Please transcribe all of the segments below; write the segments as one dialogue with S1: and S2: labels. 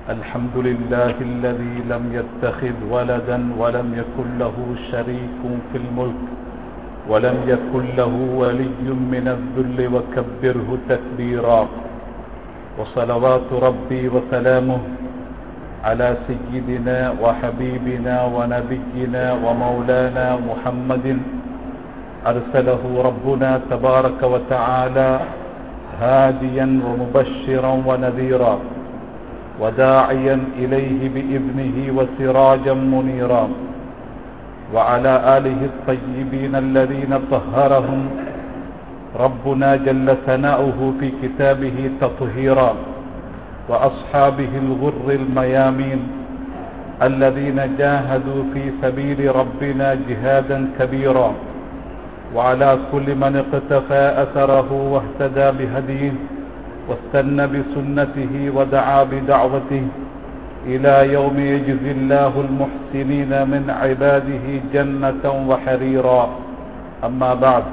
S1: الحمد لله الذي لم يتخذ ولدا ولم يكن له شريك في الملك ولم يكن له ولي من الذل وكبره تكبيرا وصلوات ربي وسلامه على سيدنا وحبيبنا ونبينا ومولانا محمد أرسله ربنا تبارك وتعالى هاديا ومبشرا ونذيرا وداعيا إليه بإذنه وسراجا منيرا وعلى آله الطيبين الذين طهرهم ربنا جل ثناؤه في كتابه تطهيرا وأصحابه الغر الميامين الذين جاهدوا في سبيل ربنا جهادا كبيرا وعلى كل من اقتفى أثره واهتدى بهديه واستنى بسنته ودعا بدعوته إلى يوم يجزي الله المحسنين من عباده جنة وحريرا أما بعد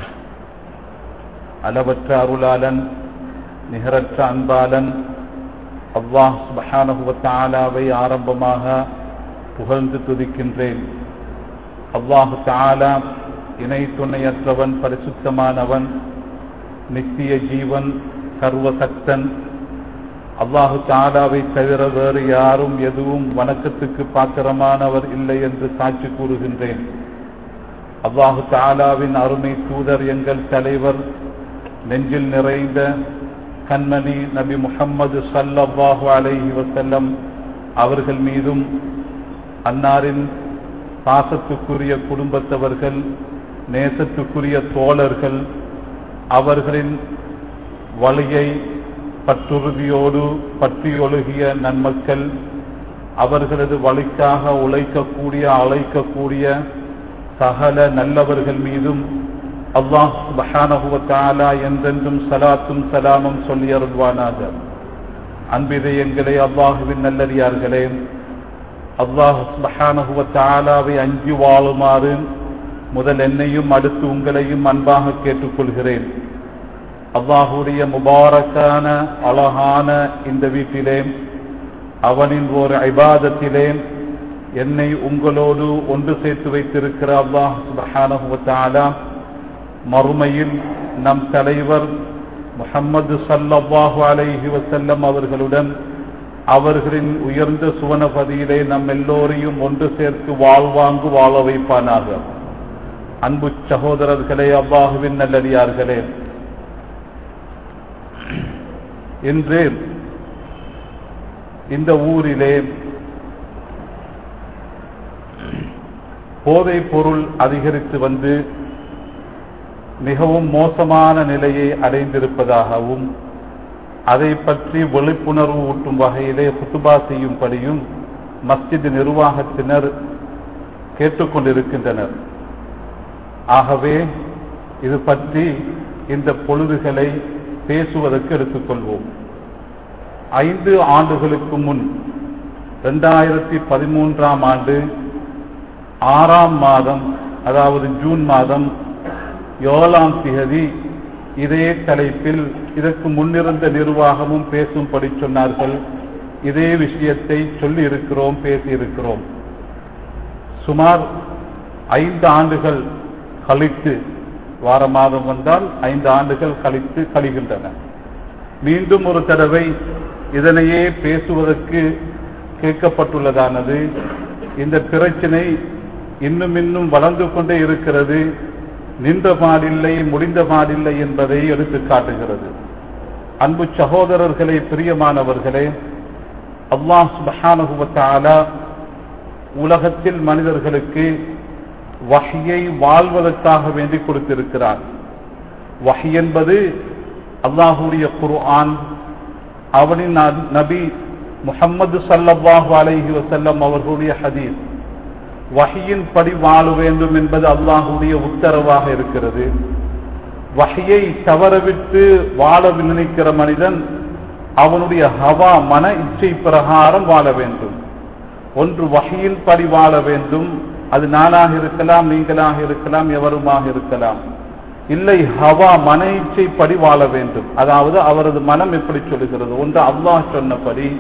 S1: அளவற்ற அருளாளன் நிகரற்ற அன்பாளன் அல்லாஹ் சுபஹானஹுவத்தாலாவை ஆரம்பமாக புகழ்ந்து துதிக்கின்றேன் அல்லாஹு தாலா இணை துணையற்றவன் பரிசுத்தமானவன் நித்திய ஜீவன் சர்வசக்தன் அல்லாஹு தாலாவை தவிர வேறு யாரும் எதுவும் வணக்கத்துக்கு பாத்திரமானவர் இல்லை என்று சாட்சி கூறுகின்றேன் அல்லாஹு தாலாவின் அருமை தூதர் எங்கள் தலைவர் நெஞ்சில் நிறைந்த கண்மணி நபி முகம்மது சல்லாஹு அலைஹி வசல்லம் அவர்கள் மீதும் அன்னாரின் பாசத்துக்குரிய குடும்பத்தவர்கள் நேசத்துக்குரிய தோழர்கள் அவர்களின் வழியை பற்றுறுதியோடு பற்றியொழுகிய நன்மக்கள் அவர்களது வழிக்காக உழைக்கக்கூடிய அழைக்கக்கூடிய சகல நல்லவர்கள் மீதும் அல்லாஹ் பஹானகுவத்தாலா என்றென்றும் சலாத்தும் சலாமும் சொல்லி அருள்வானாக அன்பிதயங்களே அல்லாஹுவின் நல்லறியார்களே அல்லாஹ் பஹானகுவத்தாலாவை அஞ்சு வாழுமாறு முதல் என்னையும் அடுத்து உங்களையும் அன்பாக கேட்டுக்கொள்கிறேன் அல்லாஹுடைய முபாரக்கான அழகான இந்த வீட்டிலே அவனின் ஒரு ஐபாதத்திலே என்னை உங்களோடு ஒன்று சேர்த்து வைத்திருக்கிற அல்லாஹ் சுபஹானஹுவத்தாலா மறுமையில் நம் தலைவர் முகம்மது சல்லாஹு அலைஹி வசல்லம் அவர்களுடன் அவர்களின் உயர்ந்த சுவனபதியிலே நம் எல்லோரையும் ஒன்று சேர்த்து வாழ்வாங்கு வாழ வைப்பானாக அன்பு சகோதரர்களே அல்லாஹுவின் நல்லடியார்களே இன்று இந்த ஊரிலே போதை பொருள் அதிகரித்து வந்து மிகவும் மோசமான நிலையை அடைந்திருப்பதாகவும் அதை பற்றி விழிப்புணர்வு ஊட்டும் வகையிலே குத்துபா செய்யும்படியும் மஸ்ஜித் நிர்வாகத்தினர் கேட்டுக்கொண்டிருக்கின்றனர் ஆகவே இது பற்றி இந்த பொழுதுகளை பேசுவதற்கு எடுத்துக்கொள்வோம் ஐந்து ஆண்டுகளுக்கு முன் இரண்டாயிரத்தி பதிமூன்றாம் ஆண்டு ஆறாம் மாதம் அதாவது ஜூன் மாதம் ஏழாம் திகதி இதே தலைப்பில் இதற்கு முன்னிருந்த நிர்வாகமும் பேசும்படி சொன்னார்கள் இதே விஷயத்தை சொல்லி இருக்கிறோம் பேசியிருக்கிறோம் சுமார் ஐந்து ஆண்டுகள் கழித்து வார மாதம் வந்தால் ஐந்து ஆண்டுகள் கழித்து கழிகின்றன மீண்டும் ஒரு தடவை இதனையே பேசுவதற்கு கேட்கப்பட்டுள்ளதானது இந்த பிரச்சனை இன்னும் இன்னும் வளர்ந்து கொண்டே இருக்கிறது நின்ற பாடில்லை முடிந்த பாடில்லை என்பதை எடுத்து காட்டுகிறது அன்பு சகோதரர்களே பிரியமானவர்களே அல்லாஹ் சுபஹானுவத்தாலா உலகத்தில் மனிதர்களுக்கு வகையை வாழ்வதற்காக வேண்டி கொடுத்திருக்கிறார் வகை என்பது அல்லாஹுடைய குர்ஆன் அவனின் நபி முகம்மது சல்லல்லாஹு அலைஹி வசல்லம் அவர்களுடைய ஹதீஸ் வகையின் படி வாழ வேண்டும் என்பது அல்லாஹுடைய உத்தரவாக இருக்கிறது வகையை தவறவிட்டு வாழ நினைக்கிற மனிதன் அவனுடைய ஹவா மன இச்சை பிரகாரம் வாழ வேண்டும் ஒன்று வகையில் படி வாழ வேண்டும் அது நானாக இருக்கலாம் நீங்களாக இருக்கலாம் எவருமாக இருக்கலாம் இல்லை ஹவா மன இச்சைப்படி வாழ வேண்டும் அதாவது அவரது மனம் எப்படி சொல்லுகிறது ஒன்று அல்லாஹ் சொன்னபடி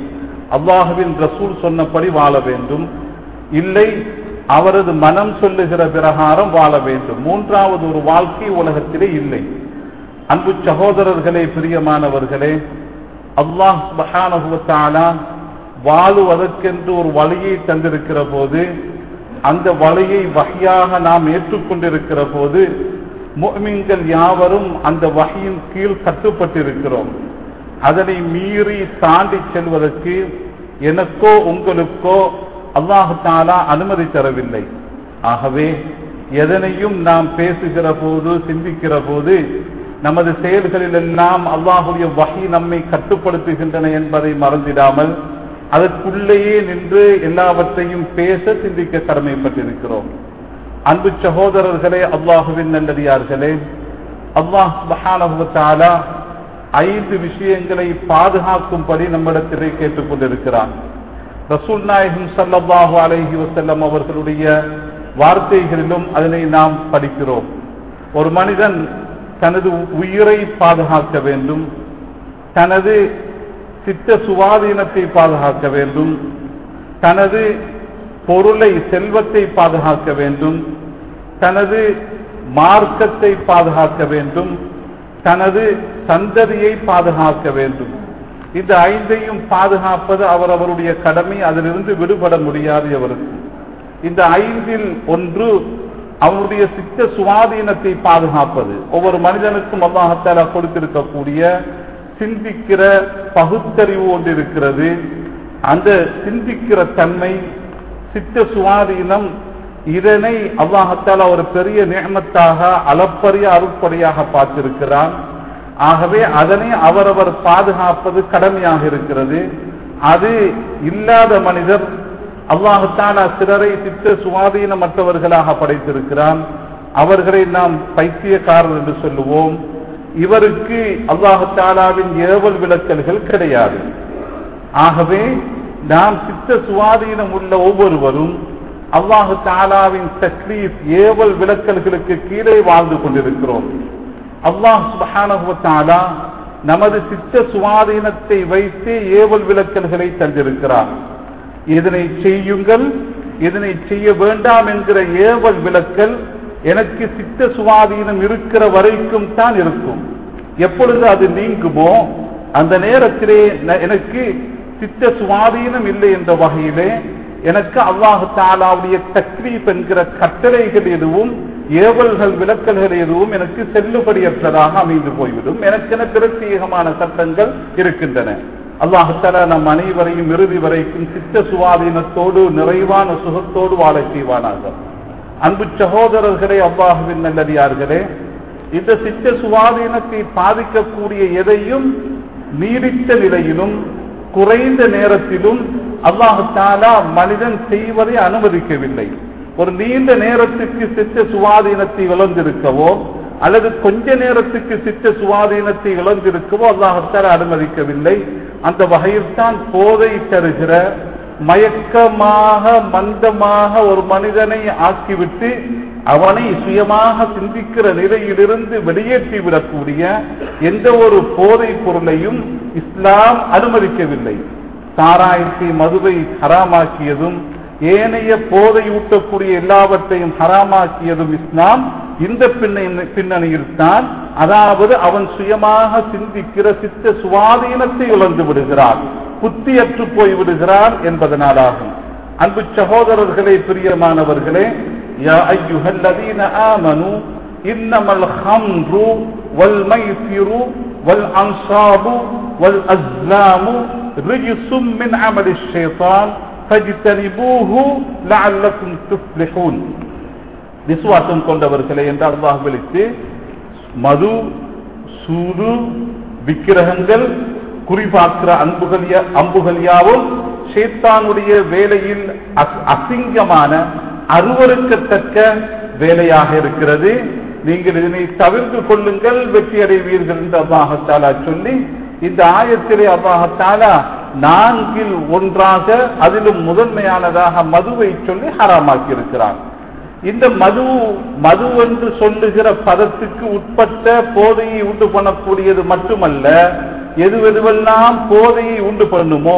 S1: அல்லாஹுவின் ரசூல் சொன்னபடி வாழ வேண்டும் இல்லை அவரது மனம் சொல்லுகிற பிரகாரம் வாழ வேண்டும் மூன்றாவது ஒரு வாழ்க்கை உலகத்திலே இல்லை அன்பு சகோதரர்களே பிரியமானவர்களே அல்லாஹ் சுபஹானஹுவத்தாலா வாழுவதற்கென்று ஒரு வழியை தந்திருக்கிற போது அந்த வழியை வகையாக நாம் ஏற்றுக்கொண்டிருக்கிற போது முஃமின்கள் யாவரும் அந்த வகையின் கீழ் கட்டுப்பட்டிருக்கிறோம் அதனை மீறி தாண்டி செல்வதற்கு எனக்கோ உங்களுக்கோ அல்லாஹு தாலா அனுமதி தரவில்லை ஆகவே எதனையும் நாம் பேசுகிற போது சிந்திக்கிற போது நமது செயல்களில் எல்லாம் அல்லாஹுடைய வகை நம்மை கட்டுப்படுத்துகின்றன என்பதை மறந்திடாமல் அதற்குள்ளேயே நின்று எல்லாவற்றையும் பேச சிந்திக்க கடமைப்பட்டிருக்கிறோம் அன்பு சகோதரர்களே அல்லாஹுவின் நல்லடியார்களே அல்லாஹ் சுபஹானஹுவத்தாலா ஐந்து விஷயங்களை பாதுகாக்கும்படி நம்மிடத்திலே கேட்டுக்கொண்டிருக்கிறான் ரசூல் நாயகம் சல்லல்லாஹு அலைஹி வசல்லம் அவர்களுடைய வார்த்தைகளிலும் அதனை நாம் படிக்கிறோம் ஒரு மனிதன் தனது உயிரை பாதுகாக்க வேண்டும் தனது சித்த சுவாதீனத்தை பாதுகாக்க வேண்டும் தனது பொருளை செல்வத்தை பாதுகாக்க வேண்டும் தனது மார்க்கத்தை பாதுகாக்க வேண்டும் தனது சந்ததியை பாதுகாக்க வேண்டும் இந்த ஐந்தையும் பாதுகாப்பது அவர் அவருடைய கடமை அதிலிருந்து விடுபட முடியாது அவருக்கு இந்த ஐந்தில் ஒன்று அவருடைய சித்த சுவாதீனத்தை பாதுகாப்பது ஒவ்வொரு மனிதனுக்கும் அல்லாஹத்தாலா கொடுத்திருக்கக்கூடிய சிந்திக்கிற பகுத்தறிவு ஒன்று இருக்கிறது அந்த சிந்திக்கிற தன்மை சித்த சுவாதீனம் இதனை அல்லாஹத்தாலா ஒரு பெரிய நியமத்தாக அளப்பரிய அருட்படையாக பார்த்திருக்கிறான் ஆகவே அதனை அவரவர் பாதுகாப்பது கடமையாக இருக்கிறது அது இல்லாத மனிதர் அல்லாஹத்தாலா சிலரை சித்த சுவாதீனமற்றவர்களாக படைத்திருக்கிறான் அவர்களை நாம் பைத்தியக்காரர் என்று சொல்லுவோம் இவருக்கு அல்லாஹத்தாலாவின் ஏவல் விளக்கல்கள் கிடையாது ஆகவே நாம் சித்த சுவாதீனம் உள்ள ஒவ்வொருவரும் அல்லாஹு தாலாவின் தக்லீஃப் ஏவல் விளக்கல்களுக்கு கீழே வாழ்ந்து கொண்டிருக்கிறோம் அல்லாஹ் சுபஹானஹுவத்தாலா நமது சித்த சுவாதீனத்தை வைத்து ஏவல் விளக்கல்களை தந்திருக்கிறார் இதனை செய்யுங்கள் இதனை செய்ய வேண்டாம் என்கிற ஏவல் விளக்கல் எனக்கு சித்த சுவாதீனம் இருக்கிற வரைக்கும் தான் இருக்கும் எப்பொழுது அது நீங்குமோ அந்த நேரத்திலே எனக்கு சித்த சுவாதீனம் இல்லை என்ற வகையிலே எனக்கு அல்லாஹு தாலாவுடைய தக்லீப் என்கிற கட்டளைகள் எதுவும் ஏவல்கள் விளக்கல்கள் எதுவும் எனக்கு செல்லுபடியற்றதாக அமைந்து போய்விடும் எனக்கென பிரத்யேகமான சட்டங்கள் இருக்கின்றன அல்லாஹால நம் அனைவரையும் இறுதி வரைக்கும் சித்த சுவாதீனத்தோடு நிறைவான சுகத்தோடு வாழச் செய்வானாக அன்பு சகோதரர்களே அல்லாஹுவின் நல்லடியார்களே இந்த சித்த சுவாதீனத்தை பாதிக்கக்கூடிய எதையும் நீடித்த நிலையிலும் குறைந்த நேரத்திலும் அல்லாஹு தாலா மனிதன் செய்வதை அனுமதிக்கவில்லை ஒரு நீண்ட நேரத்துக்கு சித்த சுவாதீனத்தை இழந்திருக்கவோ அல்லது கொஞ்ச நேரத்துக்கு சித்த சுவாதீனத்தை இழந்திருக்கவோ அல்லாஹத்தால அனுமதிக்கவில்லை அந்த வகையில் தான் போதை தருகிற மயக்கமாக மந்தமாக ஒரு மனிதனை ஆக்கிவிட்டு அவனை சுயமாக சிந்திக்கிற நிலையிலிருந்து வெளியேற்றி விடக்கூடிய எந்த ஒரு போதை பொருளையும் இஸ்லாம் அனுமதிக்கவில்லை சாராயத்தை மதுவை ஹராமாக்கியதும் ஏனைய போதை ஊட்டக்கூடிய எல்லாவற்றையும் ஹராமாக்கியதும் இஸ்லாம் இந்த பின்ன பின்னணியில் தான் அதாவது அவன் சுயமாக சிந்திக்கிற சித்த சுவாதீனத்தை இழந்து விடுகிறான் புத்தியற்று போய் விடுகிறான் என்பதனாலாகும் அன்பு சகோதரர்களே பிரியமானவர்களே யா ஐயுஹல்லதீன ஆமனு இன்னமல் ஹம்ரு வல் மைசிரு வல் அன்சாபு வல் அஸ்லாமு ரிஜிசும் மின் அமலி ஷைத்தான் ஃபஜ்தனிபூஹு லஅல்லக்கும் துஃப்லிஹூன் விசுவாசம் கொண்டவர்களே என்று அல்லாஹ் விழித்து மது சூது விக்கிரகங்கள் குறிபார்க்கிற அன்புகள் யா- அம்புகள் யாவும் ஷேத்தானுடைய வேலையில் அஸ்- அசிங்கமான அருவருக்கத்தக்க வேலையாக இருக்கிறது நீங்கள் இதனை தவிர்த்து கொள்ளுங்கள் வெற்றி அடைவீர்கள் என்று அல்லாஹத்தாலா சொல்லி இந்த ஆயத்திலே அல்லாஹத்தாலா நான்கில் ஒன்றாக அதிலும் முதன்மையானதாக மதுவை சொல்லி ஹராமாக்கி இருக்கிறார் இந்த மது மது என்று சொல்லுகிற பதத்துக்கு உட்பட்ட போதையை உண்டு பண்ணக்கூடியது மட்டுமல்ல எது எதுவெல்லாம் போதையை உண்டு பண்ணுமோ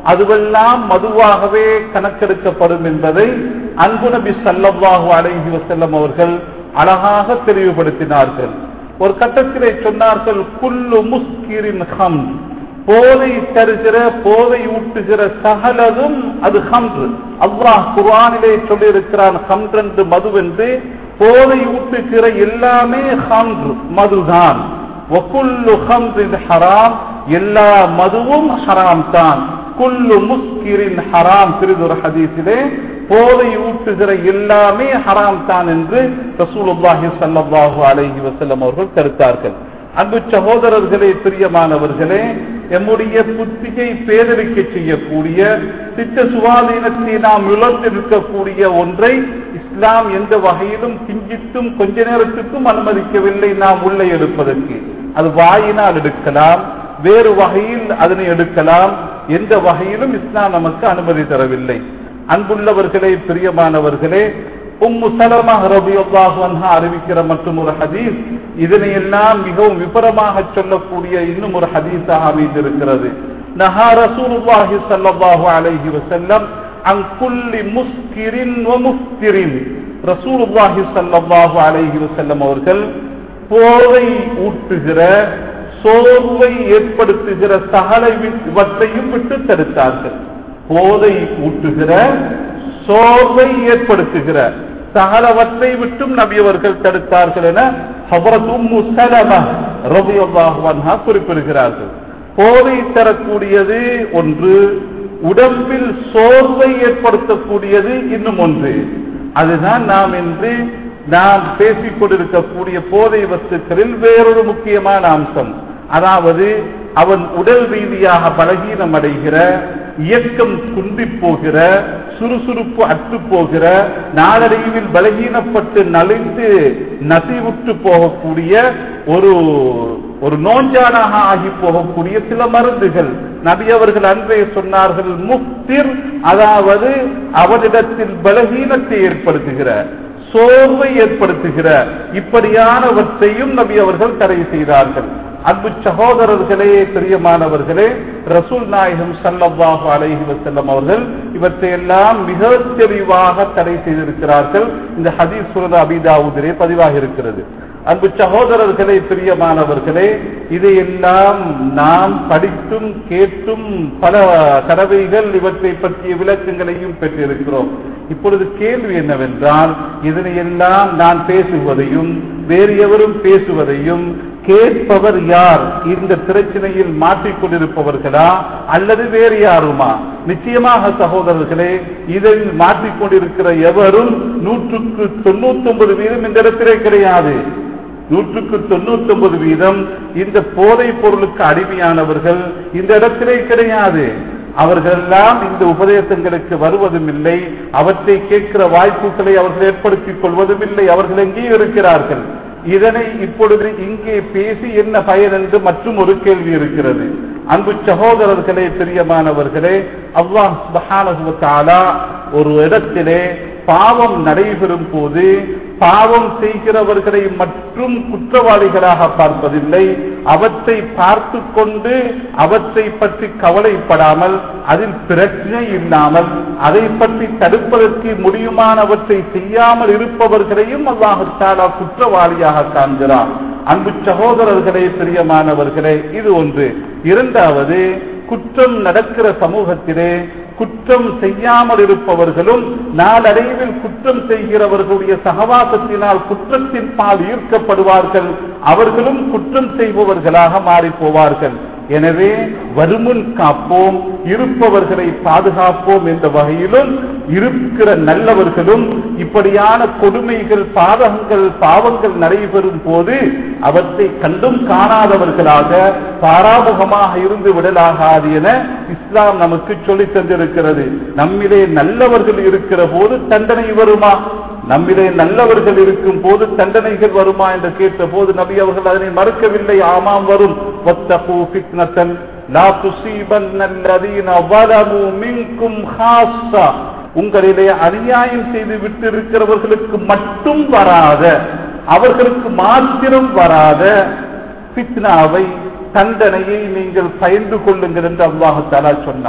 S1: அதுவெல்லாம் மதுவாகவே கணக்கெடுக்கப்படும் என்பதை அன்பு நபி ஸல்லல்லாஹு அலைஹி வஸல்லம் அவர்கள் அழகாக தெளிவுபடுத்தினார்கள் ஒரு கட்டத்திலே சொன்னார்கள் குல்லு முஸ்கிரின் ஹம் போதை தருகிற போதை ஊட்டுகிற சகலதும் அது ஹம்ரு அல்லாஹ் குர்ஆனிலே சொல்லியிருக்கிறான் ஹம்ர் என்று மதுவென்று போதை ஊட்டுகிற எல்லாமே ஹம்ர் மதுதான் வகுல்லு ஹம்ரின் ஹராம் எல்லா மதுவும் ஹராம் தான் குல்லு முஸ்கிரின் ஹராம் சிறிதொரு ஹதீஸிலே போதை ஊட்டுகிற எல்லாமே ஹராம் தான் என்று ரசூலுல்லாஹி ஸல்லல்லாஹு அலைஹி வஸல்லம் அவர்கள் கருத்தார்கள் அன்பு சகோதரர்களே பிரியமானவர்களே எம்முடைய புத்தியை பேதலிக்க செய்யக்கூடிய சித்த சுவாதீனத்தை நாம் இழந்திருக்கக்கூடிய ஒன்றை இஸ்லாம் எந்த வகையிலும் கிஞ்சித்தும் கொஞ்ச நேரத்துக்கும் அனுமதிக்கவில்லை நாம் உள்ளே எடுப்பதற்கு அது வாயினால் எடுக்கலாம் வேறு வகையில் அதனை எடுக்கலாம் எந்த வகையிலும் இஸ்லாம் நமக்கு அனுமதி தரவில்லை அன்புள்ளவர்களே பிரியமானவர்களே உம்மு சலமா ரபியல்லாஹு அன்ஹா அறிவிக்கிற மற்றும் ஒரு ஹதீஸ் இதனை எல்லாம் மிகவும் விபரமாக சொல்லக்கூடிய இன்னும் ஒரு ஹதீஸாக அமைந்திருக்கிறது நஹா ரசூலுல்லாஹி ஸல்லல்லாஹு அலைஹி வஸல்லம் அன் குல்லி முஸ்கிரின் வ முஃப்திரின் ரசூலுல்லாஹி ஸல்லல்லாஹு அலைஹி வஸல்லம் அவர்கள் போதை ஊட்டுகிற சோர்வை ஏற்படுத்துகிற சகல இவற்றையும் விட்டு தடுத்தார்கள் போதை ஊட்டுகிற சோர்வை ஏற்படுத்துகிற சகலவற்றை விட்டும் நபியவர்கள் தடுத்தார்கள் என ஹபரத் உம்மு சலம ரலியல்லாஹு அன்ஹா குறிப்பிடுகிறார்கள் போதை தரக்கூடியது ஒன்று உடம்பில் சோர்வை ஏற்படுத்தக்கூடியது இன்னும் ஒன்று அதுதான் நாம் இன்று நாம் பேசிக் கொண்டிருக்கக்கூடிய போதை வஸ்துக்களில் வேறொரு முக்கியமான அம்சம் அதாவது அவன் உடல் ரீதியாக பலகீனம் அடைகிற இயக்கம் குன்றி போகிற சுறுசுறுப்பு அற்று போகிற நாளடைவில் பலகீனப்பட்டு நலிந்து நசிவுற்று போகக்கூடிய ஒரு ஒரு நோஞ்சானாக ஆகி போகக்கூடிய சில மருந்துகள் நபி அவர்கள் அன்றே சொன்னார்கள் முக்திர் அதாவது அவனிடத்தில் பலகீனத்தை ஏற்படுத்துகிற சோர்வை ஏற்படுத்துகிற இப்படியானவற்றையும் நபி அவர்கள் தடை செய்தார்கள் அன்பு சகோதரர்களே பிரியமானவர்களே ரசூல் நாயகம் சல்லல்லாஹு அலைஹி வஸல்லம் அவர்கள் இவற்றையெல்லாம் மிக தெளிவாக தடை செய்திருக்கிறார்கள் இந்த ஹதீஸ் சுரத அபிதாவுதிலே பதிவாக இருக்கிறது அன்பு சகோதரர்களே பிரியமானவர்களே இதையெல்லாம் நாம் படித்தும் கேட்டும் பல தடவைகள் இவற்றை பற்றிய விளக்கங்களையும் பெற்றிருக்கிறோம் இப்பொழுது கேள்வி என்னவென்றால் இதனையெல்லாம் நான் பேசுவதையும் வேறு எவரும் பேசுவதையும் கேட்பவர் யார் இந்த பிரச்சனையில் மாட்டிக்கொண்டிருப்பவர்களா அல்லது வேறு யாருமா நிச்சயமாக சகோதரர்களே இதில் மாட்டிக்கொண்டிருக்கிற எவரும் நூற்றுக்கு தொண்ணூத்தி ஒன்பது வீதம் இந்த இடத்திலே கிடையாது நூற்றுக்கு தொண்ணூத்தி ஒன்பது வீதம் இந்த போதைப் பொருளுக்கு அடிமையானவர்கள் இந்த இடத்திலே கிடையாது அவர்களெல்லாம் இந்த உபதேசங்களுக்கு வருவதும் இல்லை அவற்றை கேட்கிற வாய்ப்புகளை அவர்கள் ஏற்படுத்திக் கொள்வதும் இல்லை அவர்கள் எங்கேயும் இருக்கிறார்கள் இதனை இப்பொழுது இங்கே பேசி என்ன பயன் என்று மற்றும் ஒரு கேள்வி இருக்கிறது அன்பு சகோதரர்களே பிரியமானவர்களே அல்லாஹ் சுப்ஹானஹு வ தஆலா ஒரு இடத்திலே பாவம் நடைபெறும் போது பாவம் செய்கிறவர்களை மற்றும் குற்றவாளிகளாக பார்ப்பதில்லை அவற்றை பார்த்து கொண்டு அவற்றை பற்றி கவலைப்படாமல் அதில் பிரச்சனை இல்லாமல் அதை பற்றி தடுப்பதற்கு முடியுமானவற்றை செய்யாமல் இருப்பவர்களையும் அல்லாஹாலா குற்றவாளியாக காண்கிறார் அன்பு சகோதரர்களே பிரியமானவர்களே இது ஒன்று இரண்டாவது குற்றம் நடக்கிற சமூகத்திலே குற்றம் செய்யாமல் இருப்பவர்களும் நாளடைவில் குற்றம் செய்கிறவர்களுடைய சகவாசத்தினால் குற்றத்தின் பால் ஈர்க்கப்படுவார்கள் அவர்களும் குற்றம் செய்பவர்களாக மாறிப் போவார்கள் எனவே வருமுன் காப்போம் இருப்பவர்களை பாதுகாப்போம் என்ற வகையிலும் இருக்கிற நல்லவர்களும் இப்படியான கொடுமைகள் பாதகங்கள் பாவங்கள் நடைபெறும் போது அவற்றை கண்டும் காணாதவர்களாக பாராமுகமாக இருந்து விடலாகாது என இஸ்லாம் நமக்கு சொல்லித் தந்திருக்கிறது நம்மிலே நல்லவர்கள் இருக்கிற போது தண்டனை வருமா நம்மிலே நல்லவர்கள் இருக்கும் போது தண்டனைகள் வருமா என்று கேட்ட போது நபி அவர்கள் அதனை மறுக்கவில்லை ஆமாம் வரும் வத்தகு ஃபித்னத்தன் லா துசீபன்ன அல்லதீன ظلموا منكم خاصة உங்களிலே அநியாயம் செய்து விட்டிருக்கிறவர்களுக்கு மட்டும் வராத அவர்களுக்கு மாத்திரம் வராத பித்னாவை தண்டனையை நீங்கள் பயந்து கொள்ளுங்கள் என்று அல்லாஹு தாலா சொன்னான்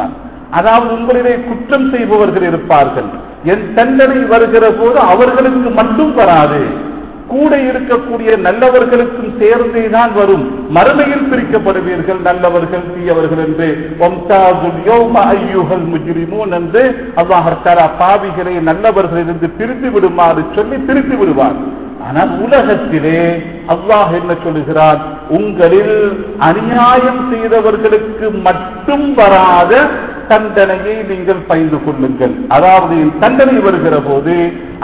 S1: அதாவது உங்களிலே குற்றம் செய்பவர்கள் இருப்பார்கள் என் தண்டனை வருகிற போது அவர்களுக்கு மட்டும் வராது கூட இருக்கக்கூடிய நல்லவர்களுக்கும் சேர்ந்தே தான் வரும் மறுமையில் பிரிக்கப்படுவீர்கள் நல்லவர்கள் தீயவர்கள் என்று வம்சாதுல் யௌம அய்யுஹல் முஜ்ரிமூன் என்று அல்லாஹ் தஆலா பாவிகளை நல்லவர்களிலிருந்து பிரித்து விடுமாறு சொல்லி பிரித்து விடுவார் ஆனால் உலகத்திலே அல்லாஹ் என்ன சொல்லுகிறார் உங்களில் அநியாயம் செய்தவர்களுக்கு மட்டும் வராத தண்டனையை நீங்கள் பயந்து கொள்ளுங்கள் அதாவது என் தண்டனை வருகிற போது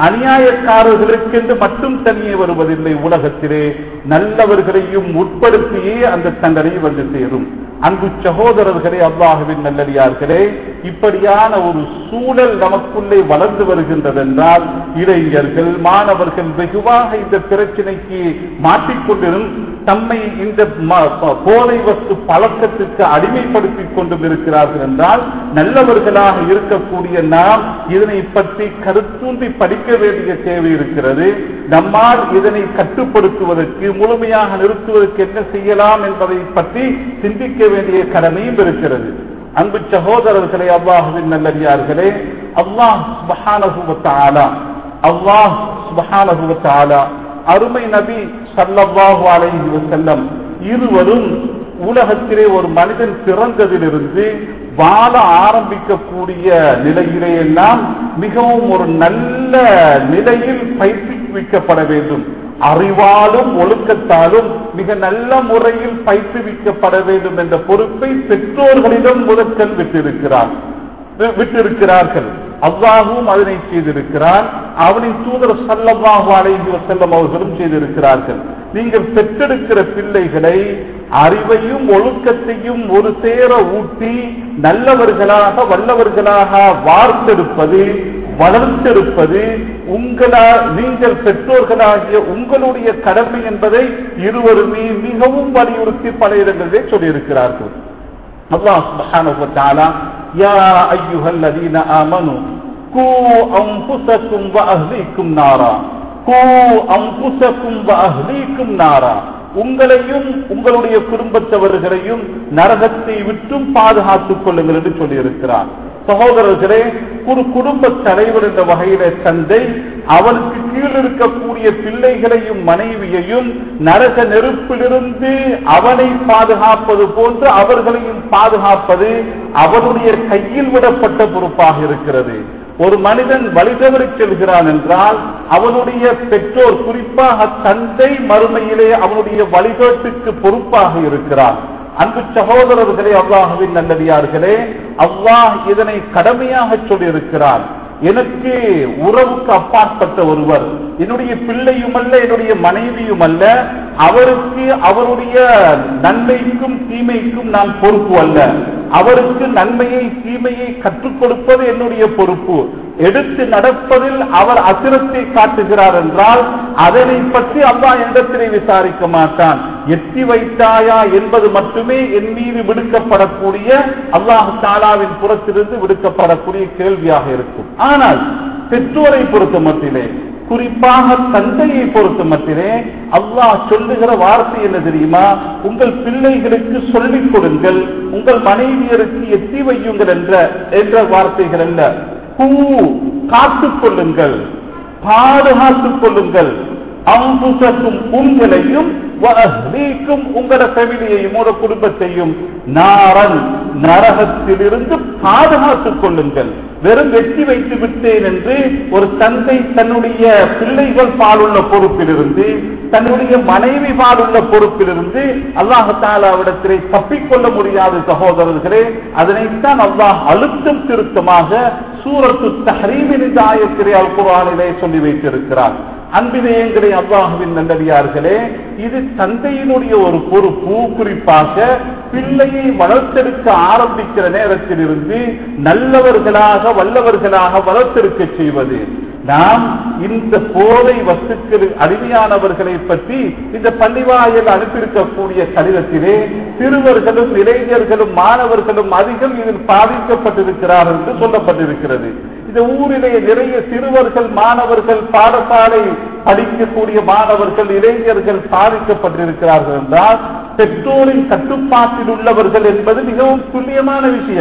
S1: அநியாயக்காரர்களுக்கென்று மட்டும் தனியே வருவதில்லை உலகத்திலே நல்லவர்களையும் உட்படுத்தியே அந்த தண்டனை வந்து சேரும் அன்பு சகோதரர்களே அல்லாஹுவின் நல்லடியார்களே இப்படியான ஒரு சூழல் நமக்குள்ளே வளர்ந்து வருகின்றது என்றால் இளைஞர்கள் மாணவர்கள் வெகுவாக இந்த பிரச்சனைக்கு மாட்டிக்கொண்டிரும் தம்மை இந்த ம- ப- போதை வஸ்து பழக்கத்திற்கு அடிமைப்படுத்திக் கொண்டும் இருக்கிறார்கள் என்றால் நல்லவர்களாக இருக்கக்கூடிய நாம் இதனை பற்றி கருத்தூன்றி படிக்க வேண்டிய தேவை இருக்கிறது நம்மால் இதனை கட்டுப்படுத்துவதற்கு முழுமையாக நிறுத்துவதற்கு என்ன செய்யலாம் என்பதை பற்றி சிந்திக்க வேண்டிய கடமையும் இருக்கிறது அன்பு சகோதரர்களே அல்லாஹுவின் நல்லடியார்களே அல்லாஹ் சுப்ஹானஹு வ தஆலா அல்லாஹ் சுப்ஹானஹு வ தஆலா அருமை நபி ஸல்லல்லாஹு அலைஹி வஸல்லம் இருவரும் உலகத்திலே ஒரு மனிதன் பிறந்ததிலிருந்து வாழ ஆரம்பிக்கக்கூடிய நிலையிலே எல்லாம் மிகவும் ஒரு நல்ல நிலையில் பயிற்றுவிக்கப்பட வேண்டும் அறிவாலும் ஒழுக்கத்தாலும் மிக நல்ல முறையில் பயிற்றுவிக்கப்பட வேண்டும் என்ற பொறுப்பை பெற்றோர்களிடம் முதற்கண் விட்டிருக்கிறார் வி- விட்டிருக்கிறார்கள் அல்லாஹும் அதனை செய்திருக்கிறார் அவனின் தூதர் சல்லல்லாஹு அலைஹி வஸல்லம் அவர்களும் செய்திருக்கிறார்கள் நீங்கள் பெற்றெடுக்கிற பிள்ளைகளை அறிவையும் ஒழுக்கத்தையும் ஒரு சேர ஊட்டி நல்லவர்களாக வல்லவர்களாக வார்த்தெடுப்பது வளர்த்தெடுப்பது உங்களா நீங்கள் பெற்றோர்களாகிய உங்களுடைய கடமை என்பதை இருவருமே மிகவும் வலியுறுத்தி பல இடங்களிலே சொல்லியிருக்கிறார்கள் அல்லாஹ் சுப்ஹானஹு வ தஆலா யா அய்யுஹல்லதீன ஆமனு கூ அன்ஃபுஸக்கும் வ அஹ்லீக்கும் நாரா கூ அன்ஃபுஸக்கும் வ அஹ்லீக்கும் நாரா உங்களையும் உங்களுடைய குடும்பத்தவர்களையும் நரகத்தை விட்டும் பாதுகாத்துக் கொள்ளுங்கள் என்று சொல்லியிருக்கிறார் சகோதரர்களே ஒரு குடும்ப தலைவர் என்ற வகையில தந்தை அவனுக்கு கீழ் இருக்கக்கூடிய பிள்ளைகளையும் மனைவியையும் நரக நெருப்பிலிருந்து அவனை பாதுகாப்பது போன்று அவர்களையும் பாதுகாப்பது அவனுடைய கையில் விடப்பட்ட பொறுப்பாக இருக்கிறது ஒரு மனிதன் வழிதவறி செல்கிறான் என்றால் அவனுடைய பெற்றோர் குறிப்பாக தந்தை மறுமையிலே அவனுடைய வழிகாட்டுக்கு பொறுப்பாக இருக்கிறான் அன்பு சகோதரர்களே அல்லாஹுவின் நல்லடியார்களே அல்லாஹ் இதனை கடமையாக சொல்லியிருக்கிறான் எனக்கு உறவுக்கு அப்பாற்பட்ட ஒருவர் என்னுடைய பிள்ளையும் அல்ல என்னுடைய மனைவியும் அல்ல அவருக்கு அவருடைய நன்மைக்கும் தீமைக்கும் நான் பொறுப்பு அல்ல அவருக்கு நன்மையை தீமையை கற்றுக் கொடுப்பது என்னுடைய பொறுப்பு எடுத்து நடப்பதில் அவர் அசிரத்தை காட்டுகிறார் என்றால் அதனை பற்றி அல்லாஹ் இடத்திலே விசாரிக்க மாட்டான் எத்தி வைத்தாயா என்பது மட்டுமே என் மீது விடுக்கப்படக்கூடிய அல்லாஹ் தாலாவின் புறத்திலிருந்து விடுக்கப்படக்கூடிய கேள்வியாக இருக்கும் ஆனால் பெற்றோரை பொறுத்த மட்டிலே குறிப்பாக தந்தையை பொறுத்த மட்டிலே அல்லாஹ் சொல்லுகிற வார்த்தை என்ன தெரியுமா உங்கள் பிள்ளைகளுக்கு சொல்லிக் கொடுங்கள் உங்கள் மனைவியருக்கு எத்தி வையுங்கள் என்ற என்ற வார்த்தைகள் அல்ல பூ காத்துக் கொள்ளுங்கள் பாதுகாத்துக் கொள்ளுங்கள் அம்புசக்கும் உங்களையும் வஅஹ்லீக்கும் உங்களோட ஃபேமிலியையும் உங்களோட குடும்பத்தையும் நாரன் நரகத்திலிருந்து பாதுகாத்துக் கொள்ளுங்கள் வெறும் வெற்றி வைத்து விட்டேன் என்று ஒரு தந்தை தன்னுடைய பிள்ளைகள் பாலுள்ள பொறுப்பிலிருந்து தன்னுடைய மனைவி பாலுள்ள பொறுப்பிலிருந்து அல்லாஹாலாவிடத்திலே தப்பிக்கொள்ள முடியாத சகோதரர்களே அதனைத்தான் அல்லாஹ் அழுத்தம் திருத்தமாக சூரத்து தஹரீமின் இந்த ஆயத்திலே அல் குர்ஆனிலே சொல்லி வைத்திருக்கிறார் அன்பினேயங்களே அல்லாஹுவின் நல்லடியார்களே இது தந்தையினுடைய ஒரு பொறுப்பு குறிப்பாக பிள்ளையை வளர்த்தெடுக்க ஆரம்பிக்கிற நேரத்தில் இருந்து நல்லவர்களாக வல்லவர்களாக வளர்த்தெடுக்க செய்வது நாம் இந்த போதை வஸ்துக்கள் அடிமையானவர்களை பற்றி இந்த பள்ளிவாயில் அனுப்பியிருக்கக்கூடிய கடிதத்திலே சிறுவர்களும் இளைஞர்களும் மாணவர்களும் அதிகம் இதில் பாதிக்கப்பட்டிருக்கிறார்கள் என்று சொல்லப்பட்டிருக்கிறது இந்த ஊரிலே நிறைய சிறுவர்கள் மாணவர்கள் பாடசாலை படிக்கக்கூடிய மாணவர்கள் இளைஞர்கள் பாதிக்கப்பட்டிருக்கிறார்கள் என்றால் பெற்றோரின் கட்டுப்பாட்டில் உள்ளவர்கள் என்பது மிகவும் துல்லியமான விஷயம்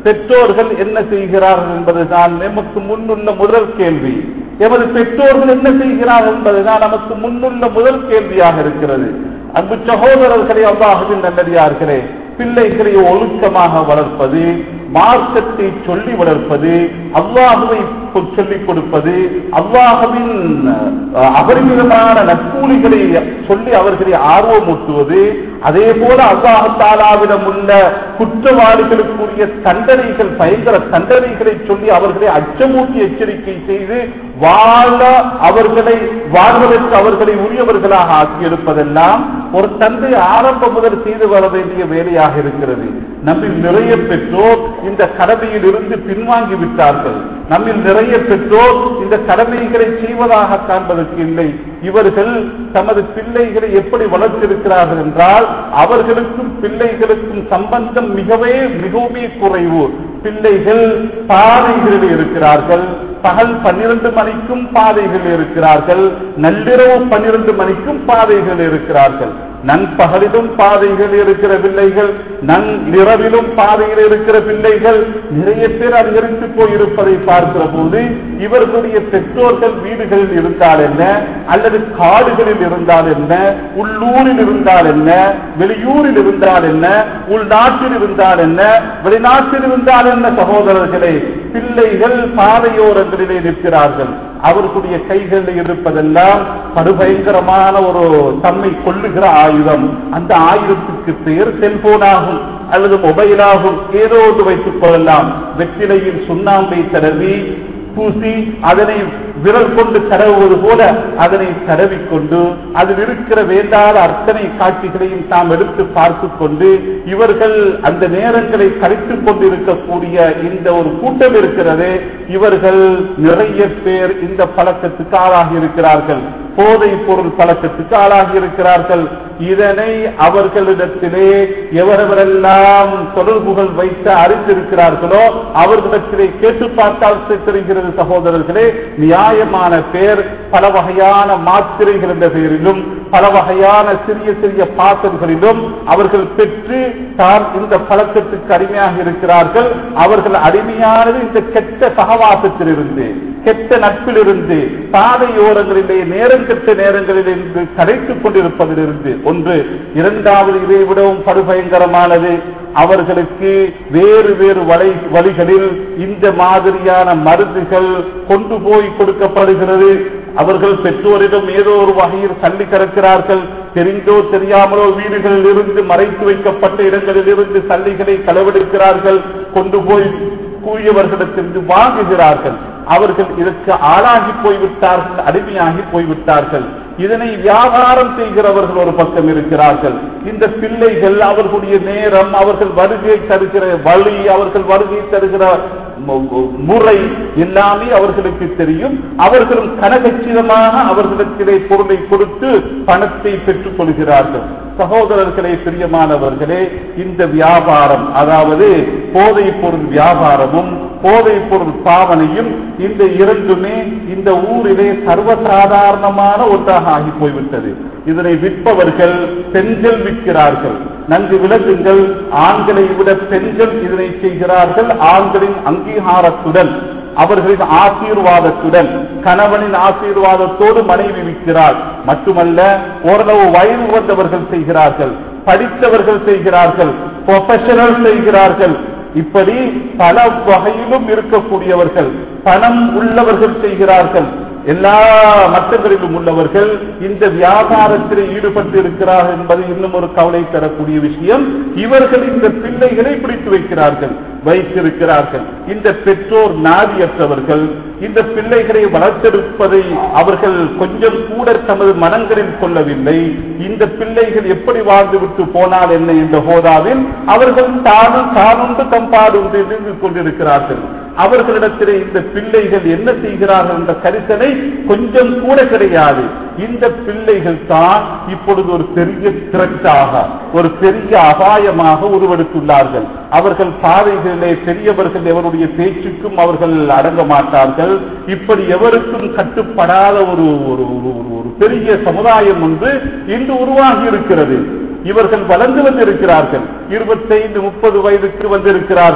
S1: பெற்றோர்கள் என்ன செய்கிறார்கள் என்பதுதான் நமக்கு முன்னுள்ள முதல் கேள்வி எமது பெற்றோர்கள் என்ன செய்கிறார்கள் என்பதுதான் நமக்கு முன்னுள்ள முதல் கேள்வியாக இருக்கிறது அன்பு சகோதரர்களே அல்லாஹுவின் நல்லடியார்களே பிள்ளைகளை ஒழுக்கமாக வளர்ப்பது மார்க்கத்தை சொல்லி வளர்ப்பது அல்லாஹுவை சொல்லிக் கொடுப்பது அல்லாஹுவின் அஹ், அபரிமிதமான நற்கூலிகளை சொல்லி அவர்களை ஆர்வமூட்டுவது அதே போல அல்லாஹு தாலாவிடம் உள்ள குற்றவாளிகளுக்குரிய தண்டனைகள் பயங்கர தண்டனைகளை சொல்லி அவர்களை அச்சமூட்டி எச்சரிக்கை செய்து வாழ அவர்களை வாழ்வதற்கு அவர்களை உரியவர்களாக ஆக்கியிருப்பதெல்லாம் ஒரு தந்தை ஆரம்பம் முதல் செய்து வர வேண்டிய வேலையாக இருக்கிறது நம்மில் நிறைய பெற்றோர் இந்த கடமையில் இருந்து பின்வாங்கி விட்டார்கள் நம்மில் நிறைய பெற்றோர் இந்த கடமைகளை செய்வதாக காண்பதற்கு இல்லை இவர்கள் தமது பிள்ளைகளை எப்படி வளர்த்திருக்கிறார்கள் என்றால் அவர்களுக்கும் பிள்ளைகளுக்கும் சம்பந்தம் மிகவே மிகவுமே குறைவு பிள்ளைகள் பாதைகளில் இருக்கிறார்கள் பகல் பன்னிரண்டு மணிக்கும் பாதைகள் இருக்கிறார்கள் நள்ளிரவு பன்னிரண்டு மணிக்கும் பாதைகள் இருக்கிறார்கள் நண்பகலிலும் பாதைகள் இருக்கிற பிள்ளைகள் நன்னிரவிலும் பாதையில் இருக்கிற பிள்ளைகள் நிறைய பேர் அதிகரித்து போயிருப்பதை பார்க்கிற போது இவர்களுடைய பெற்றோர்கள் வீடுகளில் இருந்தால் என்ன அல்லது காடுகளில் இருந்தால் என்ன உள்ளூரில் இருந்தால் என்ன வெளியூரில் இருந்தால் என்ன உள்நாட்டில் இருந்தால் என்ன வெளிநாட்டில் இருந்தால் என்ன சகோதரர்களே பிள்ளைகள் பாதையோரங்களிலே நிற்கிறார்கள் அவர்களுடைய கைகளில் இருப்பதெல்லாம் படுபயங்கரமான ஒரு தம்மை கொள்ளுகிற ஆயுதம் அந்த ஆயுதத்துக்கு பெயர் செல்போன் ஆகும் அல்லது மொபைல் ஆகும் ஏதோ ஒன்று வைத்துக் கொள்ளலாம் வெற்றிலையில் சுண்ணாம்பை தடவி பூசி அதனை விரல் கொண்டு தடவுவது போல அதனை தடவிக்கொண்டு அதில் இருக்கிற வேண்டாத அத்தனை காட்சிகளையும் தாம் எடுத்து பார்த்து கொண்டு இவர்கள் அந்த நேரங்களை கழித்துக் கொண்டிருக்கக்கூடிய இந்த ஒரு கூட்டம் இருக்கிறது இவர்கள் நிறைய பேர் இந்த பழக்கத்துக்கு ஆளாகி இருக்கிறார்கள் போதை பொருள் பழக்கத்துக்கு ஆளாகி இருக்கிறார்கள் இதனை அவர்களிடத்திலே எவரெவரெல்லாம் தொடர்புகள் வைத்து அறிந்திருக்கிறார்களோ அவர்களிடத்திலே கேட்டு பார்த்தால் தெரிகிறது சகோதரர்களே நியாயமான பேர் பல வகையான மாத்திரைகள் என்ற பெயரிலும் பல வகையான சிறிய சிறிய பாசல்களிலும் அவர்கள் பெற்று தான் இந்த பழக்கத்துக்கு அடிமையாக இருக்கிறார்கள் அவர்கள் அடிமையானது இந்த கெட்ட சகவாசத்திலிருந்து கெட்ட நட்பிலிருந்து பாதையோரங்களிலே நேரம் கெட்ட நேரங்களில் இருந்து கரைத்துக் கொண்டிருப்பதிலிருந்து ஒன்று இரண்டாவது இதை விடவும் படுபயங்கரமானது அவர்களுக்கு வேறு வேறு வலை வழிகளில் இந்த மாதிரியான மருந்துகள் கொண்டு போய் கொடுக்கப்படுகிறது அவர்கள் பெற்றோரிடம் ஏதோ ஒரு வகையில் தள்ளி கறக்கிறார்கள் தெரிந்தோ தெரியாமலோ வீடுகளில் இருந்து மறைத்து வைக்கப்பட்ட இடங்களில் இருந்து சல்லிகளை களவெடுக்கிறார்கள் கொண்டு போய் கூறியவர்களிடத்திலிருந்து வாங்குகிறார்கள் அவர்கள் இதற்கு ஆளாகி போய்விட்டார்கள் அடிமையாகி போய்விட்டார்கள் இதனை வியாபாரம் செய்கிறவர்கள் ஒரு பக்கம் இருக்கிறார்கள் இந்த பிள்ளைகள் அவர்களுடைய நேரம் அவர்கள் வருகை தருகிற வழி அவர்கள் வருகை தருகிற மு- மு- முறை எல்லாமே அவர்களுக்கு தெரியும் அவர்களும் கனகச்சிதமாக அவர்களிடத்திலே பொருளை கொடுத்து பணத்தை பெற்றுக் கொள்கிறார்கள் சகோதரர்களே பிரியமானவர்களே இந்த வியாபாரம் அதாவது போதை பொருள் வியாபாரமும் போதை பொருள் பாவனையும் இந்த இரண்டுமே இந்த ஊரிலே சர்வசாதாரணமான ஒன்றாக ஆகி போய்விட்டது இதனை விற்பவர்கள் பெண்கள் விற்கிறார்கள் நன்கு விளக்குங்கள் ஆண்களை விட பெண்கள் இதனை செய்கிறார்கள் ஆண்களின் அங்கீகாரத்துடன் அவர்களின் ஆசீர்வாதத்துடன் கணவனின் ஆசீர்வாதத்தோடு மனைவி விற்கிறார் மட்டுமல்ல ஓரளவு வயது வந்தவர்கள் செய்கிறார்கள் படித்தவர்கள் செய்கிறார்கள் ப்ரொஃபஷனல் செய்கிறார்கள் இப்படி பல வகையிலும் இருக்கக்கூடியவர்கள் பணம் உள்ளவர்கள் செய்கிறார்கள் எல்லா மட்டங்களிலும் உள்ளவர்கள் இந்த வியாபாரத்தில் ஈடுபட்டு இருக்கிறார்கள் என்பது இன்னும் ஒரு கவலை தரக்கூடிய விஷயம் இவர்கள் இந்த பிள்ளைகளை பிடித்து வைக்கிறார்கள் வைத்திருக்கிறார்கள் இந்த பெற்றோர் நாதியற்றவர்கள் இந்த பிள்ளைகளை வளர்த்தெடுப்பதை அவர்கள் கொஞ்சம் கூட தமது மனங்களில் கொள்ளவில்லை இந்த பிள்ளைகள் எப்படி வாழ்ந்துவிட்டு போனால் என்ன என்ற போதாவில் அவர்கள் தானும் தானுண்டு தம்பாடு உண்டு இருந்து கொண்டிருக்கிறார்கள் அவர்களிடத்திலே இந்த பிள்ளைகள் என்ன செய்கிறார்கள் என்ற கரிசனை கொஞ்சம் கூட கிடையாது இந்த பிள்ளைகள் தான் இப்பொழுது ஒரு பெரிய திரட்டாக ஒரு பெரிய அபாயமாக உருவெடுத்துள்ளார்கள் அவர்கள் பாதைகளிலே பெரியவர்கள் எவருடைய பேச்சுக்கும் அவர்கள் அடங்க மாட்டார்கள் இப்படி எவருக்கும் கட்டுப்படாத ஒரு ஒரு ஒரு- ஒரு- ஒரு பெரிய சமுதாயம் ஒன்று இன்று உருவாகி இருக்கிறது இவர்கள் வளர்ந்து வந்திருக்கிறார்கள் இருபத்தைந்து முப்பது வயதுக்கு வந்திருக்கிறார்கள்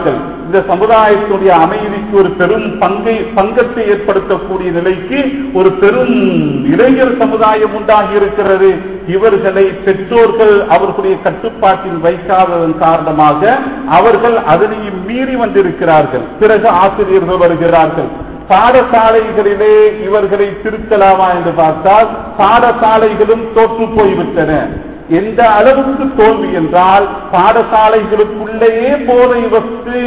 S1: இந்த சமுதாயத்துடைய அமைதிக்கு ஒரு பெரும் பங்கை பங்கத்தை ஏற்படுத்தக்கூடிய நிலைக்கு ஒரு பெரும் இளைஞர் சமுதாயம் உண்டாகி இருக்கிறது இவர்களை பெற்றோர்கள் அவர்களுடைய கட்டுப்பாட்டில் வைக்காததன் காரணமாக அவர்கள் அதனையும் மீறி வந்திருக்கிறார்கள் பிறகு ஆசிரியர்கள் வருகிறார்கள் பாடசாலைகளிலே இவர்களை திருத்தலாமா என்று பார்த்தால் பாடசாலைகளும் தோற்று போய்விட்டன எந்த அளவுக்கு தோல்வி என்றால் பாடசாலைகளுக்குள்ளேயே போதை வஸ்து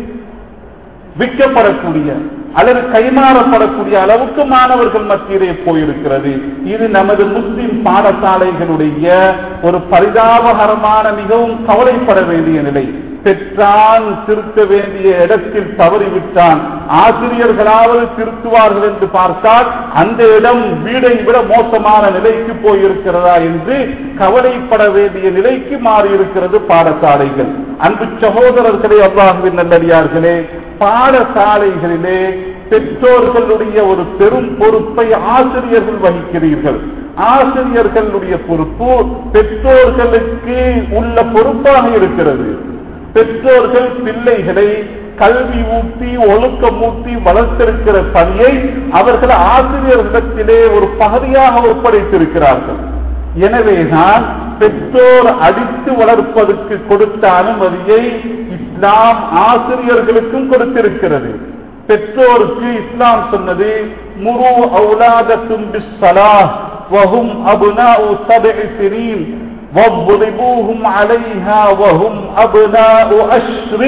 S1: விற்கப்படக்கூடிய அல்லது கைமாறப்படக்கூடிய அளவுக்கு மாணவர்கள் மத்தியிலே போயிருக்கிறது இது நமது முஸ்லிம் பாடசாலைகளுடைய ஒரு பரிதாபகரமான மிகவும் கவலைப்பட வேண்டிய நிலை பெற்றான் திருத்த வேண்டிய இடத்தில் தவறிவிட்டான் ஆசிரியர்களாவது திருத்துவார்கள் என்று பார்த்தால் அந்த இடம் வீடை விட மோசமான நிலைக்கு போயிருக்கிறதா என்று கவலைப்பட வேண்டிய நிலைக்கு மாறியிருக்கிறது பாடசாலைகள் அன்பு சகோதரர்களே அல்லாஹுவின் நல்லடியார்களே பாடசாலைகளிலே பெற்றோர்களுடைய ஒரு பெரும் பொறுப்பை ஆசிரியர்கள் வகிக்கிறீர்கள் ஆசிரியர்களுடைய பொறுப்பு பெற்றோர்களுக்கு உள்ள பொறுப்பாக இருக்கிறது பெற்றோர்கள் பிள்ளைகளை கல்வி ஊட்டி ஒழுக்கமூட்டி வளர்த்திருக்கிற பணியை அவர்கள் ஆசிரியர்களிடத்திலே ஒரு பகுதியாக ஒப்படைத்திருக்கிறார்கள் எனவேதான் பெற்றோர் அடித்து வளர்ப்பதற்கு கொடுத்த அனுமதியை இஸ்லாம் ஆசிரியர்களுக்கும் கொடுத்திருக்கிறது பெற்றோருக்கு இஸ்லாம் சொன்னது முரு அவுலாதத்தும் பிஸ்ஸலா வஹும் அபுனாஉ சப்இ சினீன் واضربوهم عليها وهم أبناء أشر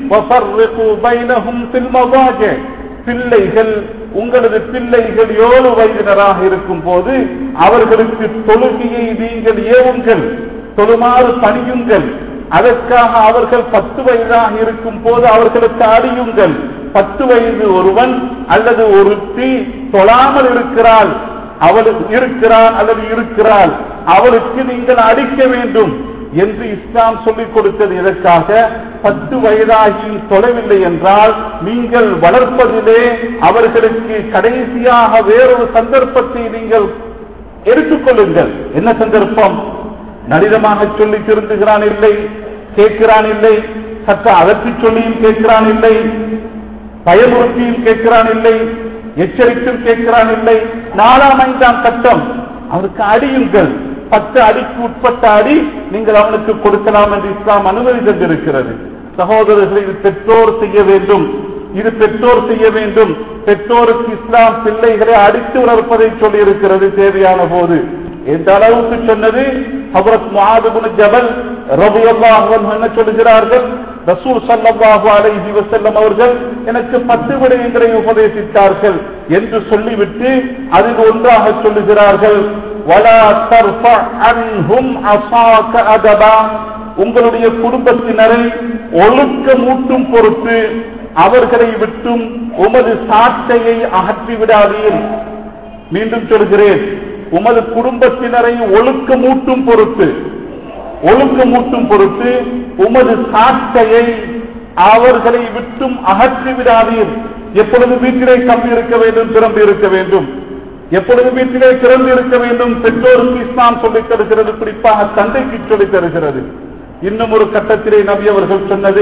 S1: وفرقوا بينهم في المضاجع பிள்ளைகள் உங்களது பிள்ளைகள் ஏழு வயதினராக இருக்கும் போது அவர்களுக்கு தொழுகையை நீங்கள் ஏவுங்கள் தொழுமாறு பணியுங்கள் அதற்காக அவர்கள் பத்து வயதாக இருக்கும் போது அவர்களுக்கு அடியுங்கள் பத்து வயது ஒருவன் அல்லது ஒருத்தி தொழாமல் இருக்கிறாள் அவள் இருக்கிறான் அல்லது இருக்கிறாள் அவளுக்கு நீங்கள் அடிக்க வேண்டும் என்று இஸ்லாம் சொல்லிக் கொடுத்தது எதற்காக பத்து வயதாகி தொலைவில்லை என்றால் நீங்கள் வளர்ப்பதிலே அவர்களுக்கு கடைசியாக வேறொரு சந்தர்ப்பத்தை நீங்கள் எடுத்துக்கொள்ளுங்கள் என்ன சந்தர்ப்பம் நடிதமாக சொல்லி திருந்துகிறான் இல்லை கேட்கிறான் இல்லை சற்று அதற்கு சொல்லியும் கேட்கிறான் இல்லை பயமுறுத்தியும் கேட்கிறான் இல்லை எச்சரித்தும் கேட்கிறான் இல்லை நாலாம் ஐந்தாம் கட்டம் அவருக்கு அடியுங்கள் பத்து அடிக்கு உட்பட்ட அடி நீங்கள் அவனுக்கு கொடுக்கலாம் என்று இஸ்லாம் அனுமதி தந்திருக்கிறது சகோதரர்கள் இது பெற்றோர் செய்ய வேண்டும் இது பெற்றோர் செய்ய வேண்டும் பெற்றோருக்கு இஸ்லாம் பிள்ளைகளை அடித்து வளர்ப்பதை சொல்லி இருக்கிறது தேவையான போது எந்த அளவுக்கு சொன்னது ஹபரத் முஆதுபுன் ஜபல் ரபியல்லாஹு அன்ஹு என்ன சொல்லுகிறார்கள் ரசூல் ஸல்லல்லாஹு அலைஹி வஸல்லம் அவர்கள் எனக்கு பத்து விடயங்களை உபதேசித்தார்கள் என்று சொல்லிவிட்டு அதில் ஒன்றாக சொல்லுகிறார்கள் வலா தர்ஃப அன்ஹும் அஸாக அதபா உங்களுடைய குடும்பத்தினரை ஒழுக்கமூட்டும் பொறுத்து அவர்களை விட்டும் உமது சாட்டையை அகற்றி விடாதீர் மீண்டும் சொல்கிறேன் உமது குடும்பத்தினரை ஒழுக்கமூட்டும் பொறுத்து ஒழுக்கமூட்டும் பொறுத்து உமது சாட்டையை அவர்களை விட்டும் அகற்றி விடாதீர் எப்பொழுது வீட்டிலே கம்பி இருக்க வேண்டும் திறந்து இருக்க வேண்டும் எப்பொழுது வீட்டிலே திறந்து இருக்க வேண்டும் பெற்றோருக்கு இஸ்லாம் சொல்லித் தருகிறது குறிப்பாக தந்தைக்கு சொல்லித் தருகிறது இன்னும் ஒரு கட்டத்திலே நபி அவர்கள் சொன்னது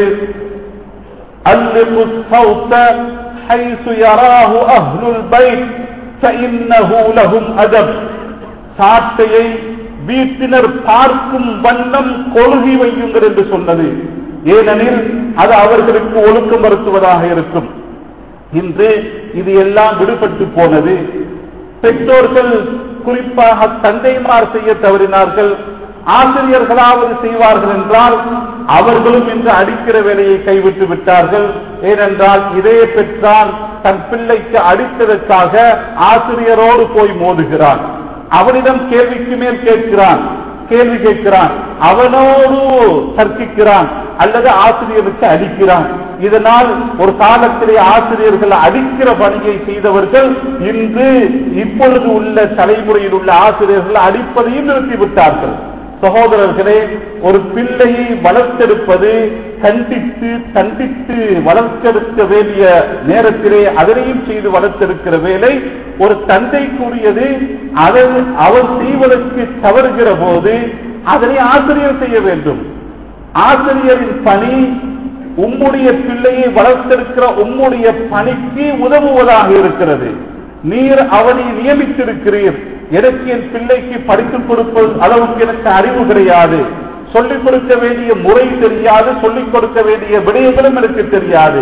S1: அல்லிபு الصوت حيث يراه أهل البيت فإنه لهم أدب சாட்டையை வீட்டினர் பார்க்கும் வண்ணம் கொழுகி வையுங்கள் என்று சொன்னது ஏனெனில் அது அவர்களுக்கு ஒழுக்கம் மறுத்துவதாக இருக்கும் இன்று இது எல்லாம் விடுபட்டு போனது பெற்றோர்கள் குறிப்பாக தந்தைமார் செய்ய தவறினார்கள் ஆசிரியர்களாவது செய்வார்கள் என்றால் அவர்களும் இன்று அடிக்கிற வேலையை கைவிட்டு விட்டார்கள் ஏனென்றால் இதே பெற்றால் தன் பிள்ளைக்கு அடித்ததற்காக ஆசிரியரோடு போய் மோதுகிறான் அவனிடம் கேள்விக்கு மேல் கேட்கிறான் கேள்வி கேட்கிறான் அவனோடு தர்க்கிக்கிறான் அல்லது ஆசிரியருக்கு அடிக்கிறான் இதனால் ஒரு காலத்திலே ஆசிரியர்கள் அடிக்கிற பணியை செய்தவர்கள் இன்று இப்பொழுது உள்ள தலைமுறையில் உள்ள ஆசிரியர்கள் அடிப்பதையும் நிறுத்திவிட்டார்கள் சகோதரர்களே ஒரு பிள்ளையை வளர்த்தெடுப்பது கண்டித்து தண்டித்து வளர்த்தெடுக்க வேண்டிய நேரத்திலே அதனையும் செய்து வளர்த்தெடுக்கிற வேலை ஒரு தந்தைக்குரியது அதை அவர் செய்வதற்கு தவறுகிற போது அதனை ஆசிரியர் செய்ய வேண்டும் ஆசிரியரின் பணி உம்முடைய பிள்ளையை வளர்த்திருக்கிற உம்முடைய பணிக்கு உதவுவதாக இருக்கிறது நீர் அவனை நியமித்திருக்கிறீர் எனக்கு என் பிள்ளைக்கு படித்துக் கொடுப்பது அளவுக்கு எனக்கு அறிவு கிடையாது சொல்லிக் கொடுக்க வேண்டிய முறை தெரியாது சொல்லிக் கொடுக்க வேண்டிய விடயங்களும் எனக்கு தெரியாது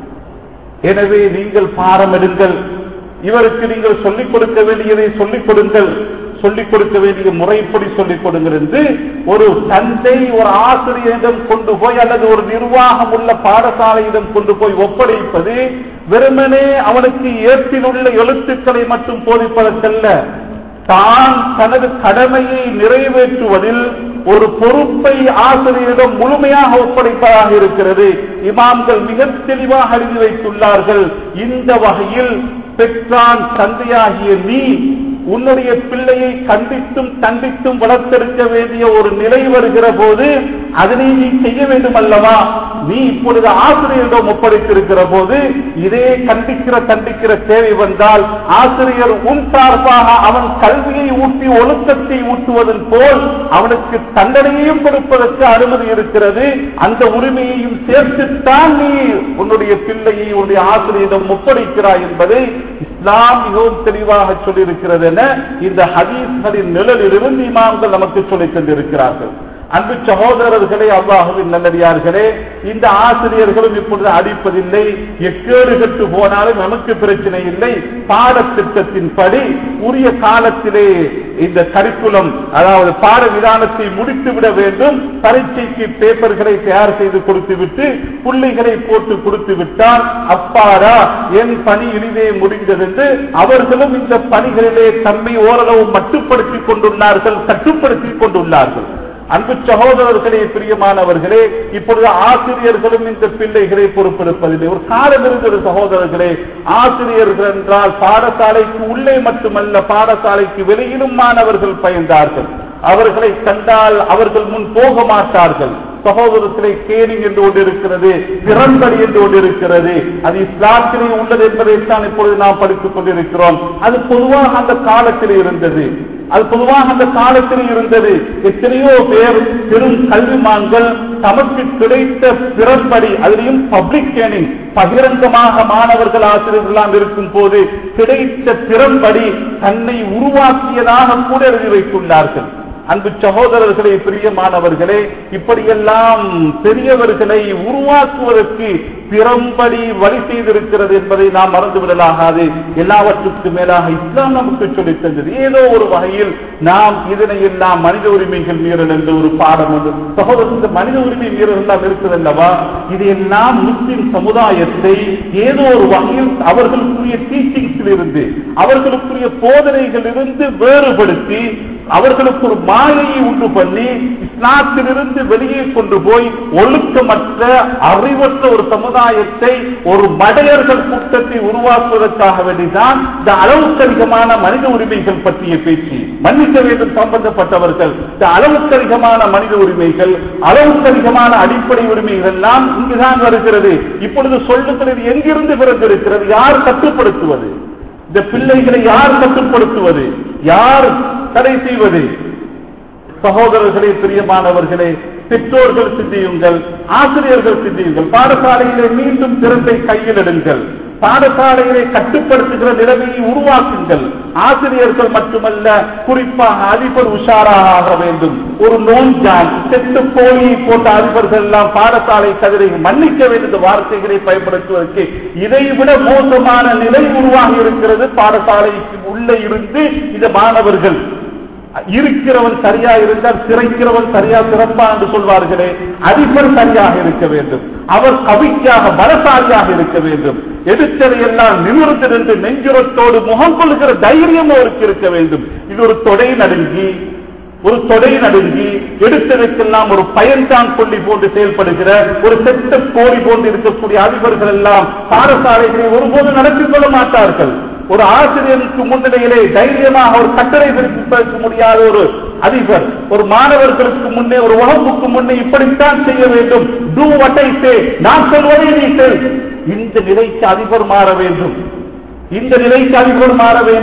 S1: எனவே நீங்கள் பாரம் எடுங்கள் இவருக்கு நீங்கள் சொல்லிக் கொடுக்க வேண்டியதை சொல்லிக் கொடுங்கள் சொல்லிக் கொடுக்க வேண்டிய முறைப்படி சொல்லிக் கொடுங்கள் என்று ஒரு தந்தை ஒரு ஆசிரியரிடம் கொண்டு போய் அல்லது ஒரு நிர்வாகம் உள்ள பாடசாலையிடம் கொண்டு போய் ஒப்படைப்பது வெறுமனே அவனுக்கு ஏற்றிலுள்ள எழுத்துக்களை மட்டும் போதிப்பதற்கல்ல தான் தனது கடமையை நிறைவேற்றுவதில் ஒரு பொறுப்பை ஆசிரியரிடம் முழுமையாக ஒப்படைப்பதாக இருக்கிறது இமாம்கள் மிக தெளிவாக அறிந்து வைத்துள்ளார்கள் இந்த வகையில் பெற்றான் தந்தையாகிய நீ உன்னுடைய பிள்ளையை கண்டித்தும் தண்டித்தும் வளர்த்தெடுக்க வேண்டிய ஒரு நிலை வருகிற போது அதனை நீ செய்ய வேண்டும் அல்லவா நீ இப்பொழுது ஆசிரியரிடம் ஒப்படைத்திருக்கிற போது இதே கண்டிக்கிற தண்டிக்கிற தேவை வந்தால் ஆசிரியர் உன் சார்பாக அவன் கல்வியை ஊட்டி ஒழுக்கத்தை ஊட்டுவதன் போல் அவனுக்கு தண்டனையையும் கொடுப்பதற்கு அனுமதி இருக்கிறது அந்த உரிமையையும் சேர்த்துத்தான் நீ உன்னுடைய பிள்ளையை உன்னுடைய ஆசிரியரிடம் ஒப்படைக்கிறாய் என்பதை இஸ்லாம் மிகவும் தெளிவாக சொல்லியிருக்கிறது என இந்த ஹதீஸ்களின் நிழலிலிருந்து இமாம்கள் நமக்கு சொல்லிக் கொண்டிருக்கிறார்கள் அன்பு சகோதரர்களே அல்லாஹுவின் நல்லடியார்களே இந்த ஆசிரியர்களும் இப்பொழுது அடிப்பதில்லை எக்கேடு கட்டு போனாலும் நமக்கு பிரச்சனை இல்லை பாடத்திட்டத்தின்படி உரிய காலத்திலே இந்த கரிக்குலம் அதாவது பாட விதானத்தை முடித்து விட வேண்டும் பரீட்சைக்கு பேப்பர்களை தயார் செய்து கொடுத்து விட்டு புள்ளிகளை போட்டு கொடுத்து விட்டால் அப்பாரா என் பணி இனிதே முடிந்தது என்று அவர்களும் இந்த பணிகளிலே தம்மை ஓரளவு மட்டுப்படுத்திக் கொண்டுள்ளார்கள் கட்டுப்படுத்திக் கொண்டுள்ளார்கள் அன்பு சகோதரர்களே பிரியமானவர்களே இப்பொழுது ஆசிரியர்களும் இந்த பிள்ளைகளை பொறுப்பெடுப்பதில்லை ஒரு காலம் இருந்தது சகோதரர்களே ஆசிரியர்கள் என்றால் பாடசாலைக்கு உள்ளே மட்டுமல்ல பாடசாலைக்கு வெளியிலும் மாணவர்கள் பயந்தார்கள் அவர்களை கண்டால் அவர்கள் முன் போக மாட்டார்கள் சகோதரத்திலே கேணிங் என்று ஒன்று இருக்கிறது திறன்படி என்று ஒன்று இருக்கிறது அது இஸ்லாத்திலே உள்ளது என்பதைத்தான் இப்பொழுது நாம் படித்துக் கொண்டிருக்கிறோம் அது பொதுவாக அந்த காலத்திலே இருந்தது அது பொதுவாக அந்த காலத்தில் இருந்தது எத்தனையோ பேர் பெரும் கல்விமான்கள் தமக்கு கிடைத்த பிறப்படி அதிலையும் பப்ளிக் கேனிங் பகிரங்கமாக மாணவர்கள் ஆசிரியர்களாம் இருக்கும் போது கிடைத்த திறம்படி தன்னை உருவாக்கியதாக கூட எழுதி வைத்துள்ளார்கள் அன்பு சகோதரர்களே பிரியமானவர்களே இப்படியெல்லாம் பெரியவர்களை உருவாக்குவதற்கு பிறம்படி வழி செய்திருக்கிறது என்பதை நாம் மறந்துவிடலாகாது எல்லாவற்றுக்கும் மேலாக இஸ்லாம் நமக்கு சொல்லித் தந்தது ஏதோ ஒரு வகையில் நாம் இதனை எல்லாம் மனித உரிமைகள் மீறல் என்ற ஒரு பாடம் வந்து சகோதரர் இந்த மனித உரிமை மீறல் எல்லாம் இருக்குது அல்லவா இதையெல்லாம் முஸ்லிம் சமுதாயத்தை ஏதோ ஒரு வகையில் அவர்களுக்குரிய டீச்சிங்ஸில் இருந்து அவர்களுக்குரிய போதனைகள் இருந்து வேறுபடுத்தி அவர்களுக்கு ஒரு மாயையை உண்டு பண்ணி இஸ்லாத்திலிருந்து வெளியே கொண்டு போய் ஒழுக்கமற்ற அறிவற்ற ஒரு சமுதாயத்தை ஒரு மடையர்கள் கூட்டத்தை உருவாக்குவதற்காக வேண்டிதான் இந்த அளவுக்கு அதிகமான மனித உரிமைகள் பற்றிய பேச்சு மன்னிக்க வேண்டும் சம்பந்தப்பட்டவர்கள் இந்த அளவுக்கு அதிகமான மனித உரிமைகள் அளவுக்கு அதிகமான அடிப்படை உரிமைகள் எல்லாம் இங்குதான் வருகிறது இப்பொழுது சொல்லுங்கள் இது எங்கிருந்து பிறந்திருக்கிறது யார் கட்டுப்படுத்துவது இந்த பிள்ளைகளை யார் கட்டுப்படுத்துவது யார் தடை செய்வது சகோதரர்களே பிரியமானவர்களே பெற்றோர்கள் சிந்தியுங்கள் ஆசிரியர்கள் சிந்தியுங்கள் பாடசாலையிலே மீண்டும் திறத்தை கையில் எடுங்கள் பாடசாலைகளை கட்டுப்படுத்துகிற நிலைமையை உருவாக்குங்கள் ஆசிரியர்கள் மட்டுமல்ல குறிப்பாக அதிபர் உஷாராக ஆக வேண்டும் ஒரு நோஞ்சான் செத்து போலியை போன்ற அதிபர்கள் எல்லாம் பாடசாலை கதிரை மன்னிக்க வேண்டிய வார்த்தைகளை பயன்படுத்துவதற்கு இதைவிட மோசமான நிலை உருவாகி இருக்கிறது பாடசாலைக்கு உள்ளே இருந்து இந்த மாணவர்கள் இருக்கிறவன் சரியா இருந்தால் சிறைக்கிறவன் சரியா சிறப்பா என்று சொல்வார்களே அதிபர் சரியாக இருக்க வேண்டும் அவர் கவிக்காக பலசாலியாக இருக்க வேண்டும் எடுத்ததையெல்லாம் நிமிர்ந்து நின்று நெஞ்சுரத்தோடு முகம் கொள்கிற தைரியம் அவருக்கு இருக்க வேண்டும் இது ஒரு தொடை நடுங்கி ஒரு தொடை நடுங்கி எடுத்ததற்கெல்லாம் ஒரு பயன்தான் கொள்ளி போன்று செயல்படுகிற ஒரு செத்த கோழி போன்று இருக்கக்கூடிய அதிபர்கள் எல்லாம் பாடசாலைகளை ஒருபோது நடத்தி கொள்ள மாட்டார்கள் ஒரு ஆசிரியருக்கு முன்னிலையிலே தைரியமாக ஒரு கட்டளை பிறப்பிக்க முடியாத ஒரு அதிபர் ஒரு மாணவர்களுக்கு முன்னே ஒரு வகுப்புக்கு முன்னே இப்படித்தான் செய்ய வேண்டும் டூ வட்டை சே நான் சொல்வதை நீ செய் இந்த நிலைக்கு அதிபர் மாற வேண்டும் இந்த நிலைக்கு அதிபர் மாற வேண்டும்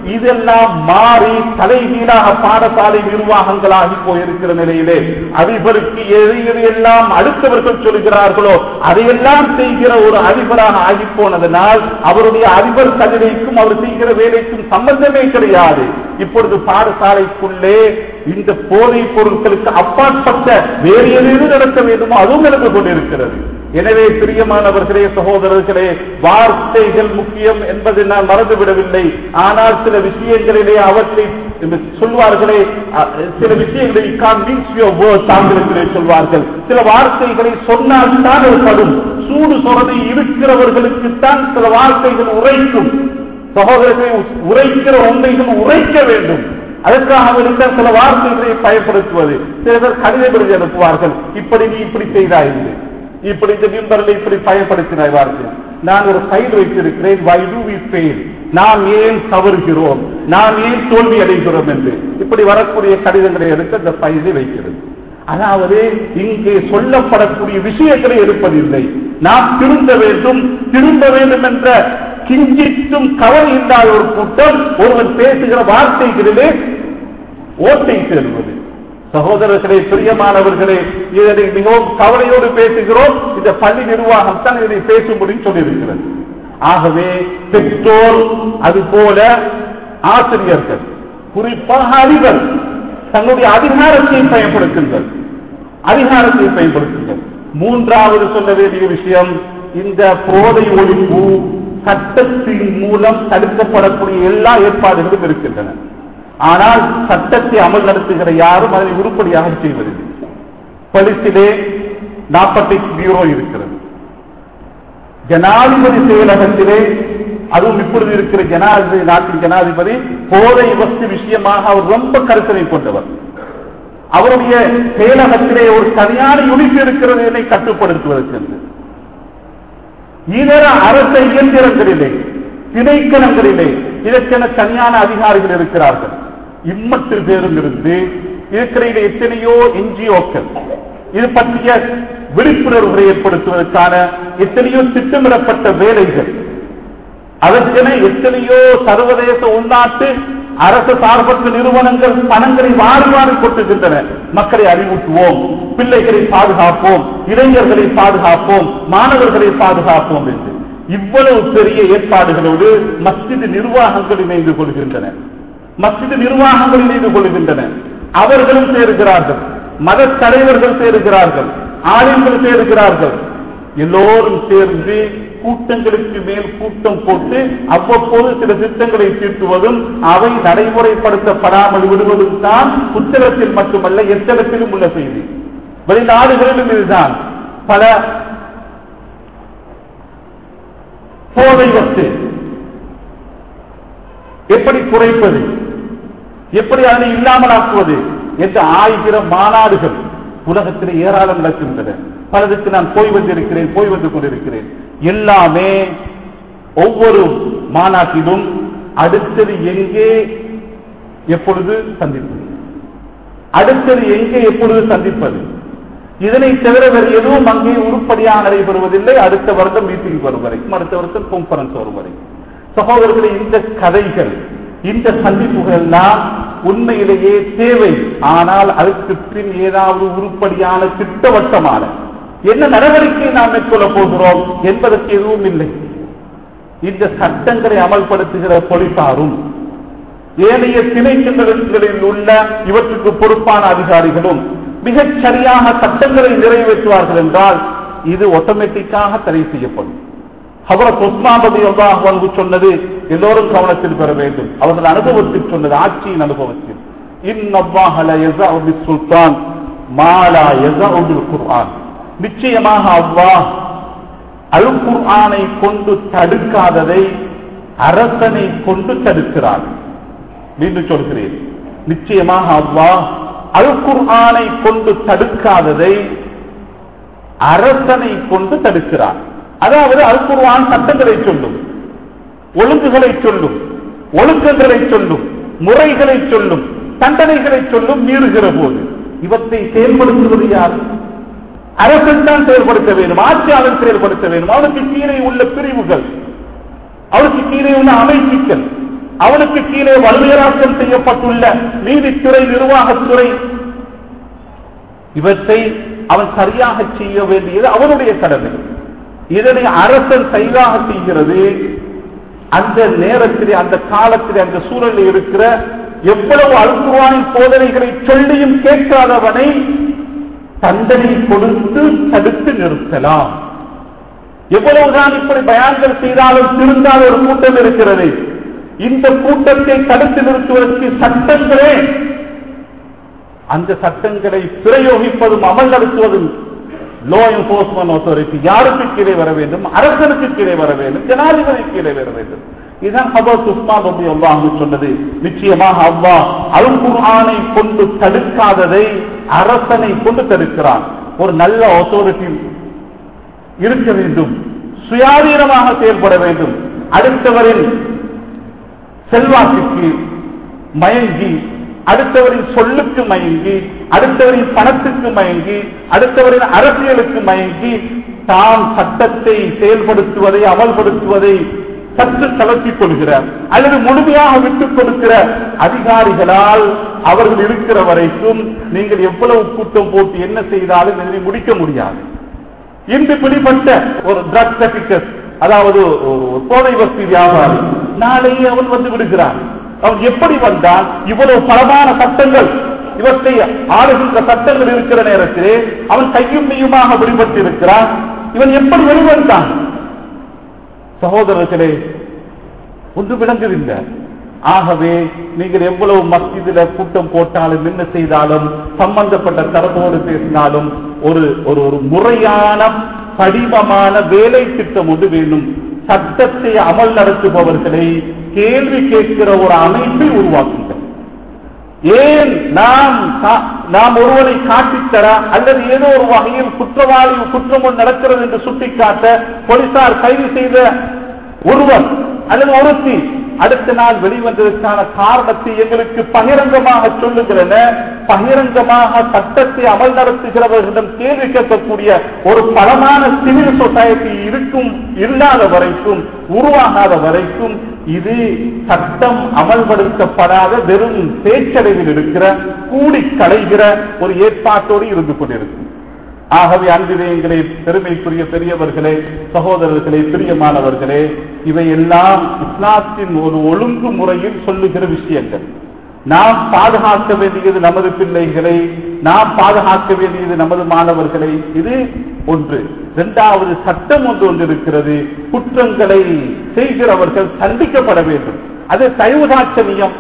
S1: இதெல்லாம் மாறி தலைகீழாக பாடசாலை நிர்வாகங்களாகி போயிருக்கிற நிலையிலே அதிபருக்கு எது எது எல்லாம் அடுத்தவர்கள் சொல்கிறார்களோ அதையெல்லாம் செய்கிற ஒரு அதிபராக ஆகி போனதனால் அவருடைய அதிபர் தகுதிக்கும் அவர் செய்கிற வேலைக்கும் சம்பந்தமே கிடையாது இப்பொழுது பாடசாலைக்குள்ளே இந்த போதைப் பொருட்களுக்கு அப்பாற்பட்ட வேறு எது நடக்க வேண்டுமோ அதுவும் நடந்து கொண்டிருக்கிறது எனவே பிரியமானவர்களே சகோதரர்களே வார்த்தைகள் முக்கியம் என்பதை நான் மறந்துவிடவில்லை ஆனால் சில விஷயங்களிலே அவற்றை சொல்வார்களே அஹ், சில விஷயங்களை கான்வின்ஸ் யுவர் வேர்ட்ஸ் ஆங்கிலத்திலே சொல்வார்கள் சில வார்த்தைகளை சொன்னால் தான் அது படும் சூடு சொரணை இருக்கிறவர்களுக்கு தான் சில வார்த்தைகள் உரைக்கும் சகோதரர்களை உரைக்கிற உண்மைகள் உரைக்க வேண்டும் அதற்காக இருக்க சில வார்த்தைகளை பயன்படுத்துவது சில பேர் கடிதம் எழுதி அனுப்புவார்கள் இப்படி நீ இப்படி செய்தாய் என்று. இப்படி இந்த மிம்பரில் இப்படி பயன்படுத்தினாய் வார்த்தை நான் ஒரு ஃபைல் வைத்திருக்கிறேன் why do we fail நாம் ஏன் தவறுகிறோம் நாம் ஏன் தோல்வி அடைகிறோம் என்று இப்படி வரக்கூடிய கடிதங்களை எடுத்து அந்த ஃபைலை வைக்கிறது அதாவது இங்கே சொல்லப்படக்கூடிய விஷயங்களை எடுப்பதில்லை நாம் திருந்த வேண்டும் திரும்ப வேண்டும் என்ற கிஞ்சித்தும் கவலை இல்லாத ஒரு கூட்டம் ஒருவன் பேசுகிற வார்த்தைகளிலே ஓட்டை சேர்வது சகோதரர்களே பிரியமானவர்களே இதனை மிகவும் கவலையோடு பேசுகிறோம் இந்த பள்ளி நிர்வாகம் தான் இதனை பேசும்படி சொல்லியிருக்கிறது ஆகவே பெற்றோர் அதுபோல ஆசிரியர்கள் குறிப்பாக அதிபர் தன்னுடைய அதிகாரத்தை பயன்படுத்துங்கள் அதிகாரத்தை பயன்படுத்துங்கள் மூன்றாவது சொல்ல வேண்டிய விஷயம் இந்த போதை ஒழிப்பு சட்டத்தின் மூலம் தடுக்கப்படக்கூடிய எல்லா ஏற்பாடுகளும் இருக்கின்றன ஆனால் சட்டத்தை அமல் நடத்துகிற யாரும் அதனை உருப்படியாக செய்வதில்லை பலிசிலே நாற்பத்தி பியூரோ இருக்கிறது ஜனாதிபதி செயலகத்திலே அதுவும் இப்பொழுது இருக்கிற ஜனாதிபதி நாட்டின் ஜனாதிபதி போதை வஸ்து விஷயமாக அவர் ரொம்ப கருத்தனை கொண்டவர் அவருடைய செயலகத்திலே ஒரு தனியான யூனிட் இருக்கிறது என்னை கட்டுப்படுத்துவதற்கு என்று. இதர அரச இயந்திரங்களிலே திணைக்களங்களிலே இதற்கென தனியான அதிகாரிகள் இருக்கிறார்கள் இம்மத்தில் பேரும் இருந்து இருக்கிற எத்தனையோ என்ஜிஓக்கள் இது பற்றிய விழிப்புணர்வுகளை ஏற்படுத்துவதற்கான எத்தனையோ திட்டமிடப்பட்ட வேலைகள் அதற்கென எத்தனையோ சர்வதேச உள்நாட்டு அரசு சார்பற்ற நிறுவனங்கள் பணங்களை வாரி வாரி கொட்டுகின்றன மக்களை அறிவூட்டுவோம் பிள்ளைகளை பாதுகாப்போம் இளைஞர்களை பாதுகாப்போம் மாணவர்களை பாதுகாப்போம் என்று இவ்வளவு பெரிய ஏற்பாடுகளோடு மஸ்ஜித் நிர்வாகங்கள் இணைந்து கொள்கின்றன மஸ்ஜித் நிர்வாகங்கள் இணைந்து கொள்கின்றன அவர்களும் சேருகிறார்கள் மத தலைவர்கள் சேருகிறார்கள் ஆலயங்கள் சேருகிறார்கள் எல்லோரும் சேர்ந்து கூட்டங்களுக்கு மேல் கூட்டம் போட்டு அவ்வப்போது சில திட்டங்களை தீர்த்துவதும் அவை நடைமுறைப்படுத்தப்படாமல் விடுவதும் தான் புத்தகத்தில் மட்டுமல்ல எத்தனத்திலும் உள்ள செய்தி வெளிநாடுகளிலும் இதுதான் பல போதை வத்து எப்படி குறைப்பது எப்படி அதனை இல்லாமலாக்குவது என்ற ஆயிரம் மாநாடுகள் உலகத்தில் ஏராளம் நடக்கின்றன பலருக்கு நான் போய் வந்திருக்கிறேன் போய் வந்து கொண்டிருக்கிறேன் எல்லாமே ஒவ்வொரு மாநாட்டிலும் அடுத்தது எங்கே எப்பொழுது சந்திப்பது அடுத்தது எங்கே எப்பொழுது சந்திப்பது இதனை தவிர வேறு எதுவும் அங்கே உருப்படியாக நடைபெறுவதில்லை அடுத்த வருடம் மீட்டிங் வரும் வரைக்கும் அடுத்த வருஷம் கான்பரன்ஸ் வரும் வரைக்கும் சகோதரர்களே இந்த கதைகள் இந்த சந்திப்புகள் எல்லாம் உண்மையிலேயே தேவை ஆனால் அதுக்கு பின் ஏதாவது உருப்படியான திட்டவட்டமான என்ன நடவடிக்கை நாம் மேற்கொள்ள போகிறோம் என்பதற்கு எதுவும் இல்லை இந்த சட்டங்களை அமல்படுத்துகிற போலீசாரும் ஏனைய திணைக்களங்களில் உள்ள இவற்றுக்கு பொறுப்பான அதிகாரிகளும் மிகச் சரியாக சட்டங்களை நிறைவேற்றுவார்கள் என்றால் இது ஆட்டோமேட்டிக்காக தடை செய்யப்படும் ஹபரத் உஸ்மாபதி அல்லாஹ் வந்து சொன்னது எல்லோரும் கவனத்தில் பெற வேண்டும் அவர்கள் அனுபவத்தில் சொன்னது ஆட்சியின் அனுபவத்தில் இன்னல்லாஹல யஸஅு பிஸ்ஸுல்தான் மாலா யஸஅு பில் குர்ஆன் நிச்சயமாக அல்லாஹ் அல் குர்ஆனை கொண்டு தடுக்காததை அரசனை கொண்டு தடுக்கிறார் மீண்டும் சொல்கிறேன் நிச்சயமாக அல்லாஹ் அல் குர்ஆனை கொண்டு தடுக்காததை அரசனை கொண்டு தடுக்கிறார் அதாவது அல் குர்ஆன் சட்டங்களை சொல்லும் ஒழுங்குகளை சொல்லும் ஒழுக்கங்களை சொல்லும் முறைகளை சொல்லும் தண்டனைகளை சொல்லும் மீறுகிற போது இவற்றை செயல்படுத்துவது யார் அரசன் தான் செயல்படுத்த வேண்டும் ஆட்சியாளர் செயல்படுத்த வேண்டும் அவருக்கு கீழே உள்ள பிரிவுகள் அவருக்கு கீழே உள்ள அமைப்புகள் அவனுக்கு கீழே வலுவியலாக்கம் செய்யப்பட்டுள்ள நீதித்துறை நிர்வாகத்துறை இவற்றை அவன் சரியாக செய்ய வேண்டியது அவனுடைய கடமை இதனை அரசன் சரியாக செய்கிறது அந்த நேரத்திலே அந்த காலத்திலே அந்த சூழலில் இருக்கிற எவ்வளவு அல்குவானின் போதனைகளை சொல்லியும் கேட்காதவனை தண்டனை கொடுத்து தடுத்து நிறுத்தலாம் எவ்வளவுதான் இப்படி பயான்கள் செய்தாலும் திருந்தால் ஒரு கூட்டம் இருக்கிறது இந்த கூட்டத்தை தடுத்து நிறுத்துவதற்கு சட்டங்களே அந்த சட்டங்களை பிரயோகிப்பதும் அமல் நடத்துவதும் லோ என்போர்ஸ்மெண்ட் அத்தாரிட்டி யாருக்கு கீழே வர வேண்டும் அரசனுக்கு கீழே வர வேண்டும் ஜனாதிபதி கீழே வர வேண்டும் இதுதான் ஹபத் உஸ்மான் ரபி அல்லாஹ் சொன்னது நிச்சயமாக அவ்வா அல் குர்ஆனை கொண்டு தடுக்காததை அரசனை கொண்டு தடுக்கிறான் ஒரு நல்ல அத்தாரிட்டி இருக்க வேண்டும் சுயாதீனமாக செயல்பட வேண்டும் அடுத்தவரின் செல்வாக்குக்கு மயங்கி அடுத்தவரின் சொல்லுக்கு மயங்கி அடுத்தவரின் பணத்துக்கு மயங்கி அடுத்தவரின் அரசியலுக்கு மயங்கி தாம் சட்டத்தை செயல்படுத்துவதை அமல்படுத்துவதை சற்று தளர்த்திக் கொள்கிறார் அல்லது முழுமையாக விட்டுக் கொடுக்கிற அதிகாரிகளால் அவர்கள் இருக்கிற வரைக்கும் நீங்கள் எவ்வளவு கூட்டம் போட்டு என்ன செய்தாலும் இதனை முடிக்க முடியாது இன்று பிடிப்பட்ட ஒரு ட்ரக் சர்டிபிகேட் அதாவது ஒரு போதை வஸ்தி வியாபாரி நாளையே அவன் வந்து விடுகிறான் அவன் எப்படி வந்தான் இவ்வளவு பலமான சட்டங்கள் இவற்றை ஆளுகின்ற சட்டங்கள் இருக்கிற நேரத்திலே அவன் கையும் மெய்யுமாக விடுபட்டு இருக்கிறான் இவன் எப்படி வெளிவந்தான் சகோதரர்களே ஒன்று விளங்குதில்லை ஆகவே நீங்கள் எவ்வளவு மஸ்ஜிதில கூட்டம் போட்டாலும் என்ன செய்தாலும் சம்பந்தப்பட்ட தரப்போடு பேசினாலும் ஒரு ஒரு ஒரு முறையான படிமமான வேலை திட்டம் ஒன்று வேண்டும் சட்டத்தை அமல் நடத்துபவர்களை கேள்வி கேட்கிற ஒரு அமைப்பை உருவாக்குங்கள் ஏன் நாம் கா- நாம் ஒருவனை காட்டித்தர அல்லது ஏதோ ஒரு வகையில் குற்றவாளி குற்றம் ஒன்று நடக்கிறது என்று சுட்டிக்காட்ட போலீசார் கைது செய்த ஒருவர் அல்லது ஒருத்தி அடுத்த நாள் வெளிவந்ததற்கான காரணத்தை எங்களுக்கு பகிரங்கமாக சொல்லுகிறன பகிரங்கமாக சட்டத்தை அமல் நடத்துகிறவர்களிடம் கேள்வி கேட்கக்கூடிய ஒரு பலமான சிவில் சொசைட்டி இருக்கும் இல்லாத வரைக்கும் உருவாகாத வரைக்கும் இது சட்டம் அமல்படுத்தப்படாத வெறும் பேச்சடைவில் இருக்கிற கூடி களைகிற ஒரு ஏற்பாட்டோடு இருந்து கொண்டிருக்கும் ஆகவே அன்பிதயங்களே பெருமைக்குரிய பெரியவர்களே சகோதரர்களே பிரியமானவர்களே இவையெல்லாம் இஸ்லாத்தின் ஒரு ஒழுங்கு முறையில் சொல்லுகிற விஷயங்கள் நாம் பாதுகாக்க வேண்டியது நமது பிள்ளைகளை நாம் பாதுகாக்க வேண்டியது நமது மாணவர்களை இது ஒன்று இரண்டாவது சட்டம் ஒன்று ஒன்று இருக்கிறது குற்றங்களை செய்கிறவர்கள் தண்டிக்கப்பட வேண்டும் அது தயவுதாட்சணியம்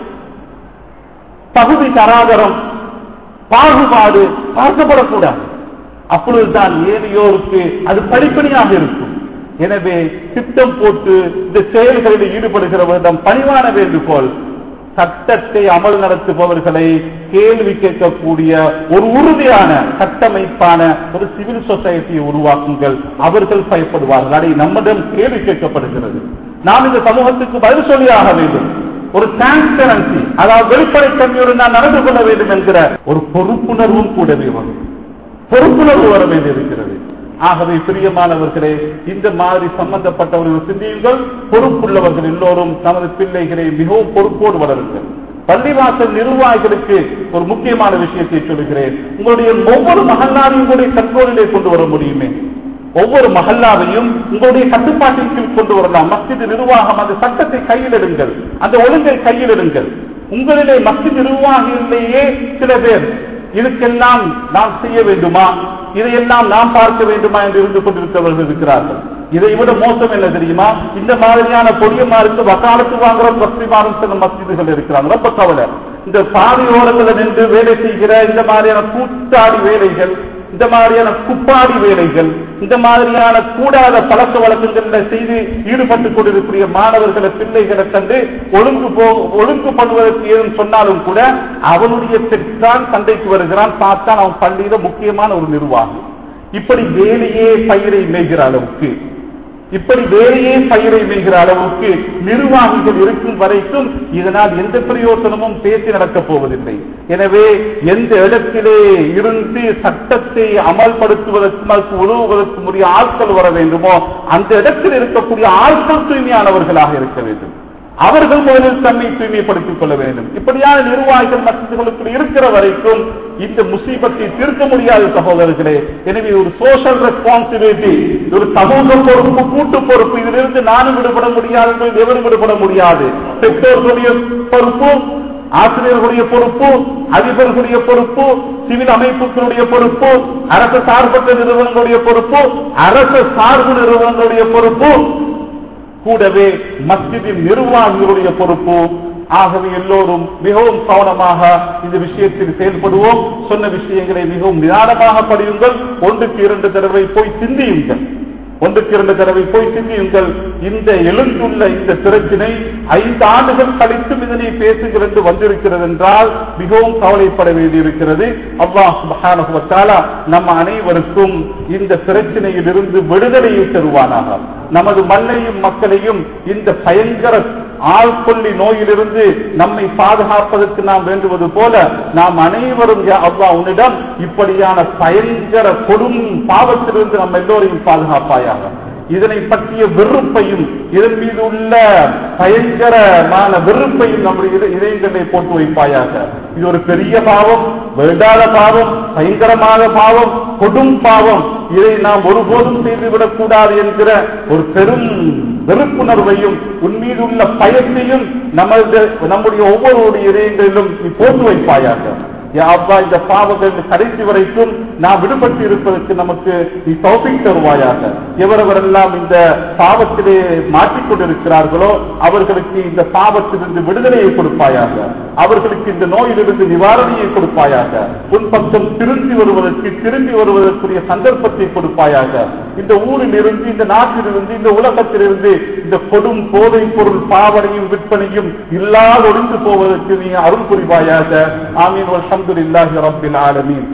S1: பகுதி தராதரம் பாகுபாடு பார்க்கப்படக்கூடாது அப்பொழுதுதான் ஏனையோருக்கு அது படிப்படியாக இருக்கும் எனவே திட்டம் போட்டு இந்த செயல்களில் ஈடுபடுகிறவரிடம் பணிவான வேண்டுகோள் சட்டத்தை அமல் நடத்துபவர்களை கேள்வி கேட்கக்கூடிய ஒரு உறுதியான கட்டமைப்பான ஒரு சிவில் சொசைட்டியை உருவாக்குங்கள் அவர்கள் பயப்படுவார்கள் அதை நம்மிடம் கேள்வி கேட்கப்படுகிறது நாம் இந்த சமூகத்துக்கு பதில் சொல்லியாக வேண்டும் ஒரு டிரான்ஸ்பரன்சி அதாவது வெளிப்படைத்தன்மையோடு நான் நடந்து கொள்ள வேண்டும் என்கிற ஒரு பொறுப்புணர்வும் கூடவே வரும் பொறுப்புணர்வு வர வேண்டியிருக்கிறது ஆகவே பிரியமானவர்களே இந்த மாதிரி சம்பந்தப்பட்டவர்கள் சிந்தியுங்கள் பொறுப்புள்ளவர்கள் எல்லோரும் தமது பிள்ளைகளை மிகவும் பொறுப்போடு வளருங்கள் பள்ளிவாசல் நிர்வாகிகளுக்கு ஒரு முக்கியமான விஷயத்தை சொல்கிறேன் உங்களுடைய ஒவ்வொரு மகல்லாவையும் கூட கண்ட்ரோலிலே கொண்டு வர முடியுமே ஒவ்வொரு மஹல்லாவையும் உங்களுடைய கட்டுப்பாட்டின் கீழ் கொண்டு வரலாம் மஸ்ஜித் நிர்வாகம் அந்த சட்டத்தை கையில் எடுங்கள் அந்த ஒழுங்கை கையில் எடுங்கள் உங்களிலே மஸ்ஜித் நிர்வாகிகளிலேயே சில பேர் இதுக்கெல்லாம் நாம் செய்ய வேண்டுமா இதையெல்லாம் நாம் பார்க்க வேண்டுமா என்று இருந்து கொண்டிருக்கிறவர்கள் இருக்கிறார்கள் இதை விட மோசம் என்ன தெரியுமா இந்த மாதிரியான பொடியமாருக்கு வக்காலத்து வாங்குற பஸ்திமாரும் சில மஸ்ஜிதுகள் இருக்கிறாங்க ரொம்ப கவலை இந்த பாதையோரங்களில் நின்று வேலை செய்கிற இந்த மாதிரியான கூட்டாடி வேலைகள் இந்த மாதிரியான குப்பாடி வேலைகள் இந்த மாதிரியான கூடாத பழக்க வழக்கங்களில் செய்து ஈடுபட்டுக் கொண்டிருக்கிற மாணவர்களை பிள்ளைகளை கண்டு ஒழுங்கு போ ஒழுங்கு பண்ணுவதற்கு ஏதும் சொன்னாலும் கூட அவனுடைய பெற்றான் சண்டைக்கு வருகிறான் பார்த்தான் அவன் பள்ளியில முக்கியமான ஒரு நிர்வாகி இப்படி வேலையே பயிரை மேய்கிற அளவுக்கு இப்படி வேலையே பயிரை மேய்கிற அளவுக்கு நிர்வாகிகள் இருக்கும் வரைக்கும் இதனால் எந்த பிரயோசனமும் பேசி நடக்கப் போவதில்லை எனவே எந்த இடத்திலே இருந்து சட்டத்தை அமல்படுத்துவதற்கு அதற்கு உதவுவதற்கு உரிய ஆட்கள் வர வேண்டுமோ அந்த இடத்தில் இருக்கக்கூடிய ஆட்கள் தூய்மையானவர்களாக இருக்க வேண்டும் அவர்கள் முதலில் தன்னை தூய்மைப்படுத்திக் கொள்ள வேண்டும் இப்படியான நிர்வாகிகள் மசிதிகளுக்குள் இருக்கிற வரைக்கும் இந்த முசீபத்தை தீர்க்க முடியாத சகோதரர்களே எனவே ஒரு சோஷியல் ரெஸ்பான்சிபிலிட்டி ஒரு சமூக பொறுப்பு கூட்டு பொறுப்பு இதிலிருந்து நானும் விடுபட முடியாது எவரும் விடுபட முடியாது பெற்றோர்களுடைய பொறுப்பு ஆசிரியர்களுடைய பொறுப்பு அதிபர்களுடைய பொறுப்பு சிவில் அமைப்புகளுடைய பொறுப்பு அரசு சார்பற்ற நிறுவனங்களுடைய பொறுப்பு அரசு சார்பு நிறுவனங்களுடைய பொறுப்பு கூடவே மஸ்ஜிதின் நிர்வாகிகளுடைய பொறுப்பு ஆகவே எல்லோரும் மிகவும் கவனமாக இந்த விஷயத்தில் செயல்படுவோம் சொன்ன விஷயங்களை மிகவும் நிதானமாக படியுங்கள் ஒன்றுக்கு இரண்டு தடவை போய் சிந்தியுங்கள் ஒன்றுக்கு இரண்டு தடவை போய் சிந்தியுங்கள் இந்த எழுந்துள்ள இந்த பிரச்சினை ஐந்து ஆண்டுகள் கழித்தும் இதனை பேசுங்கள் என்று வந்திருக்கிறது என்றால் மிகவும் கவலைப்பட வேண்டியிருக்கிறது அல்லாஹ் சுப்ஹானஹு வ தஆலா நம்ம அனைவருக்கும் இந்த பிரச்சனையில் இருந்து விடுதலையை தருவானாக நமது மண்ணையும் மக்களையும் இந்த பயங்கர ஆள்கொல்லி நோயிலிருந்து நம்மை பாதுகாப்பதற்கு நாம் வேண்டுவது போல நாம் அனைவரும் யா அல்லாஹ் உன்னிடம் இப்படியான பயங்கர கொடும் பாவத்திலிருந்து நம்ம எல்லோரையும் பாதுகாப்பாயாக இதனை பற்றிய வெறுப்பையும் இதன் மீது உள்ள பயங்கரமான வெறுப்பையும் நம்முடைய இத- இதயங்களை போட்டு வைப்பாயாக இது ஒரு பெரிய பாவம் வேண்டாத பாவம் பயங்கரமான பாவம் கொடும் பாவம் இதை நாம் ஒருபோதும் செய்துவிடக் கூடாது என்கிற ஒரு பெரும் வெறுப்புணர்வையும் உன் மீது உள்ள பயத்தையும் நமது நம்முடைய ஒவ்வொருவருடைய இதயங்களிலும் நீ போட்டு வைப்பாயாக யா அல்லாஹ் இந்த பாவங்கள் கடைசி வரைக்கும் நாம் விடுபட்டு இருப்பதற்கு நமக்கு நீ தௌபிக் தருவாயாக எவரவரெல்லாம் இந்த பாவத்திலே மாட்டிக்கொண்டிருக்கிறார்களோ அவர்களுக்கு இந்த பாவத்திலிருந்து விடுதலையை கொடுப்பாயாக அவர்களுக்கு இந்த நோயிலிருந்து நிவாரணையை கொடுப்பாயாக உன் பக்கம் திரும்பி வருவதற்கு திரும்பி வருவதற்குரிய சந்தர்ப்பத்தை கொடுப்பாயாக இந்த ஊரில் இருந்து இந்த நாட்டிலிருந்து இந்த உலகத்திலிருந்து இந்த கொடும் போதைப் பொருள் பாவனையும் விற்பனையும் இல்லாதொழிந்து போவதற்கு நீ அருள் புரிவாயாக ஆமீன் அல்ஹம்துலில்லாஹி ரப்பில் ஆலமீன்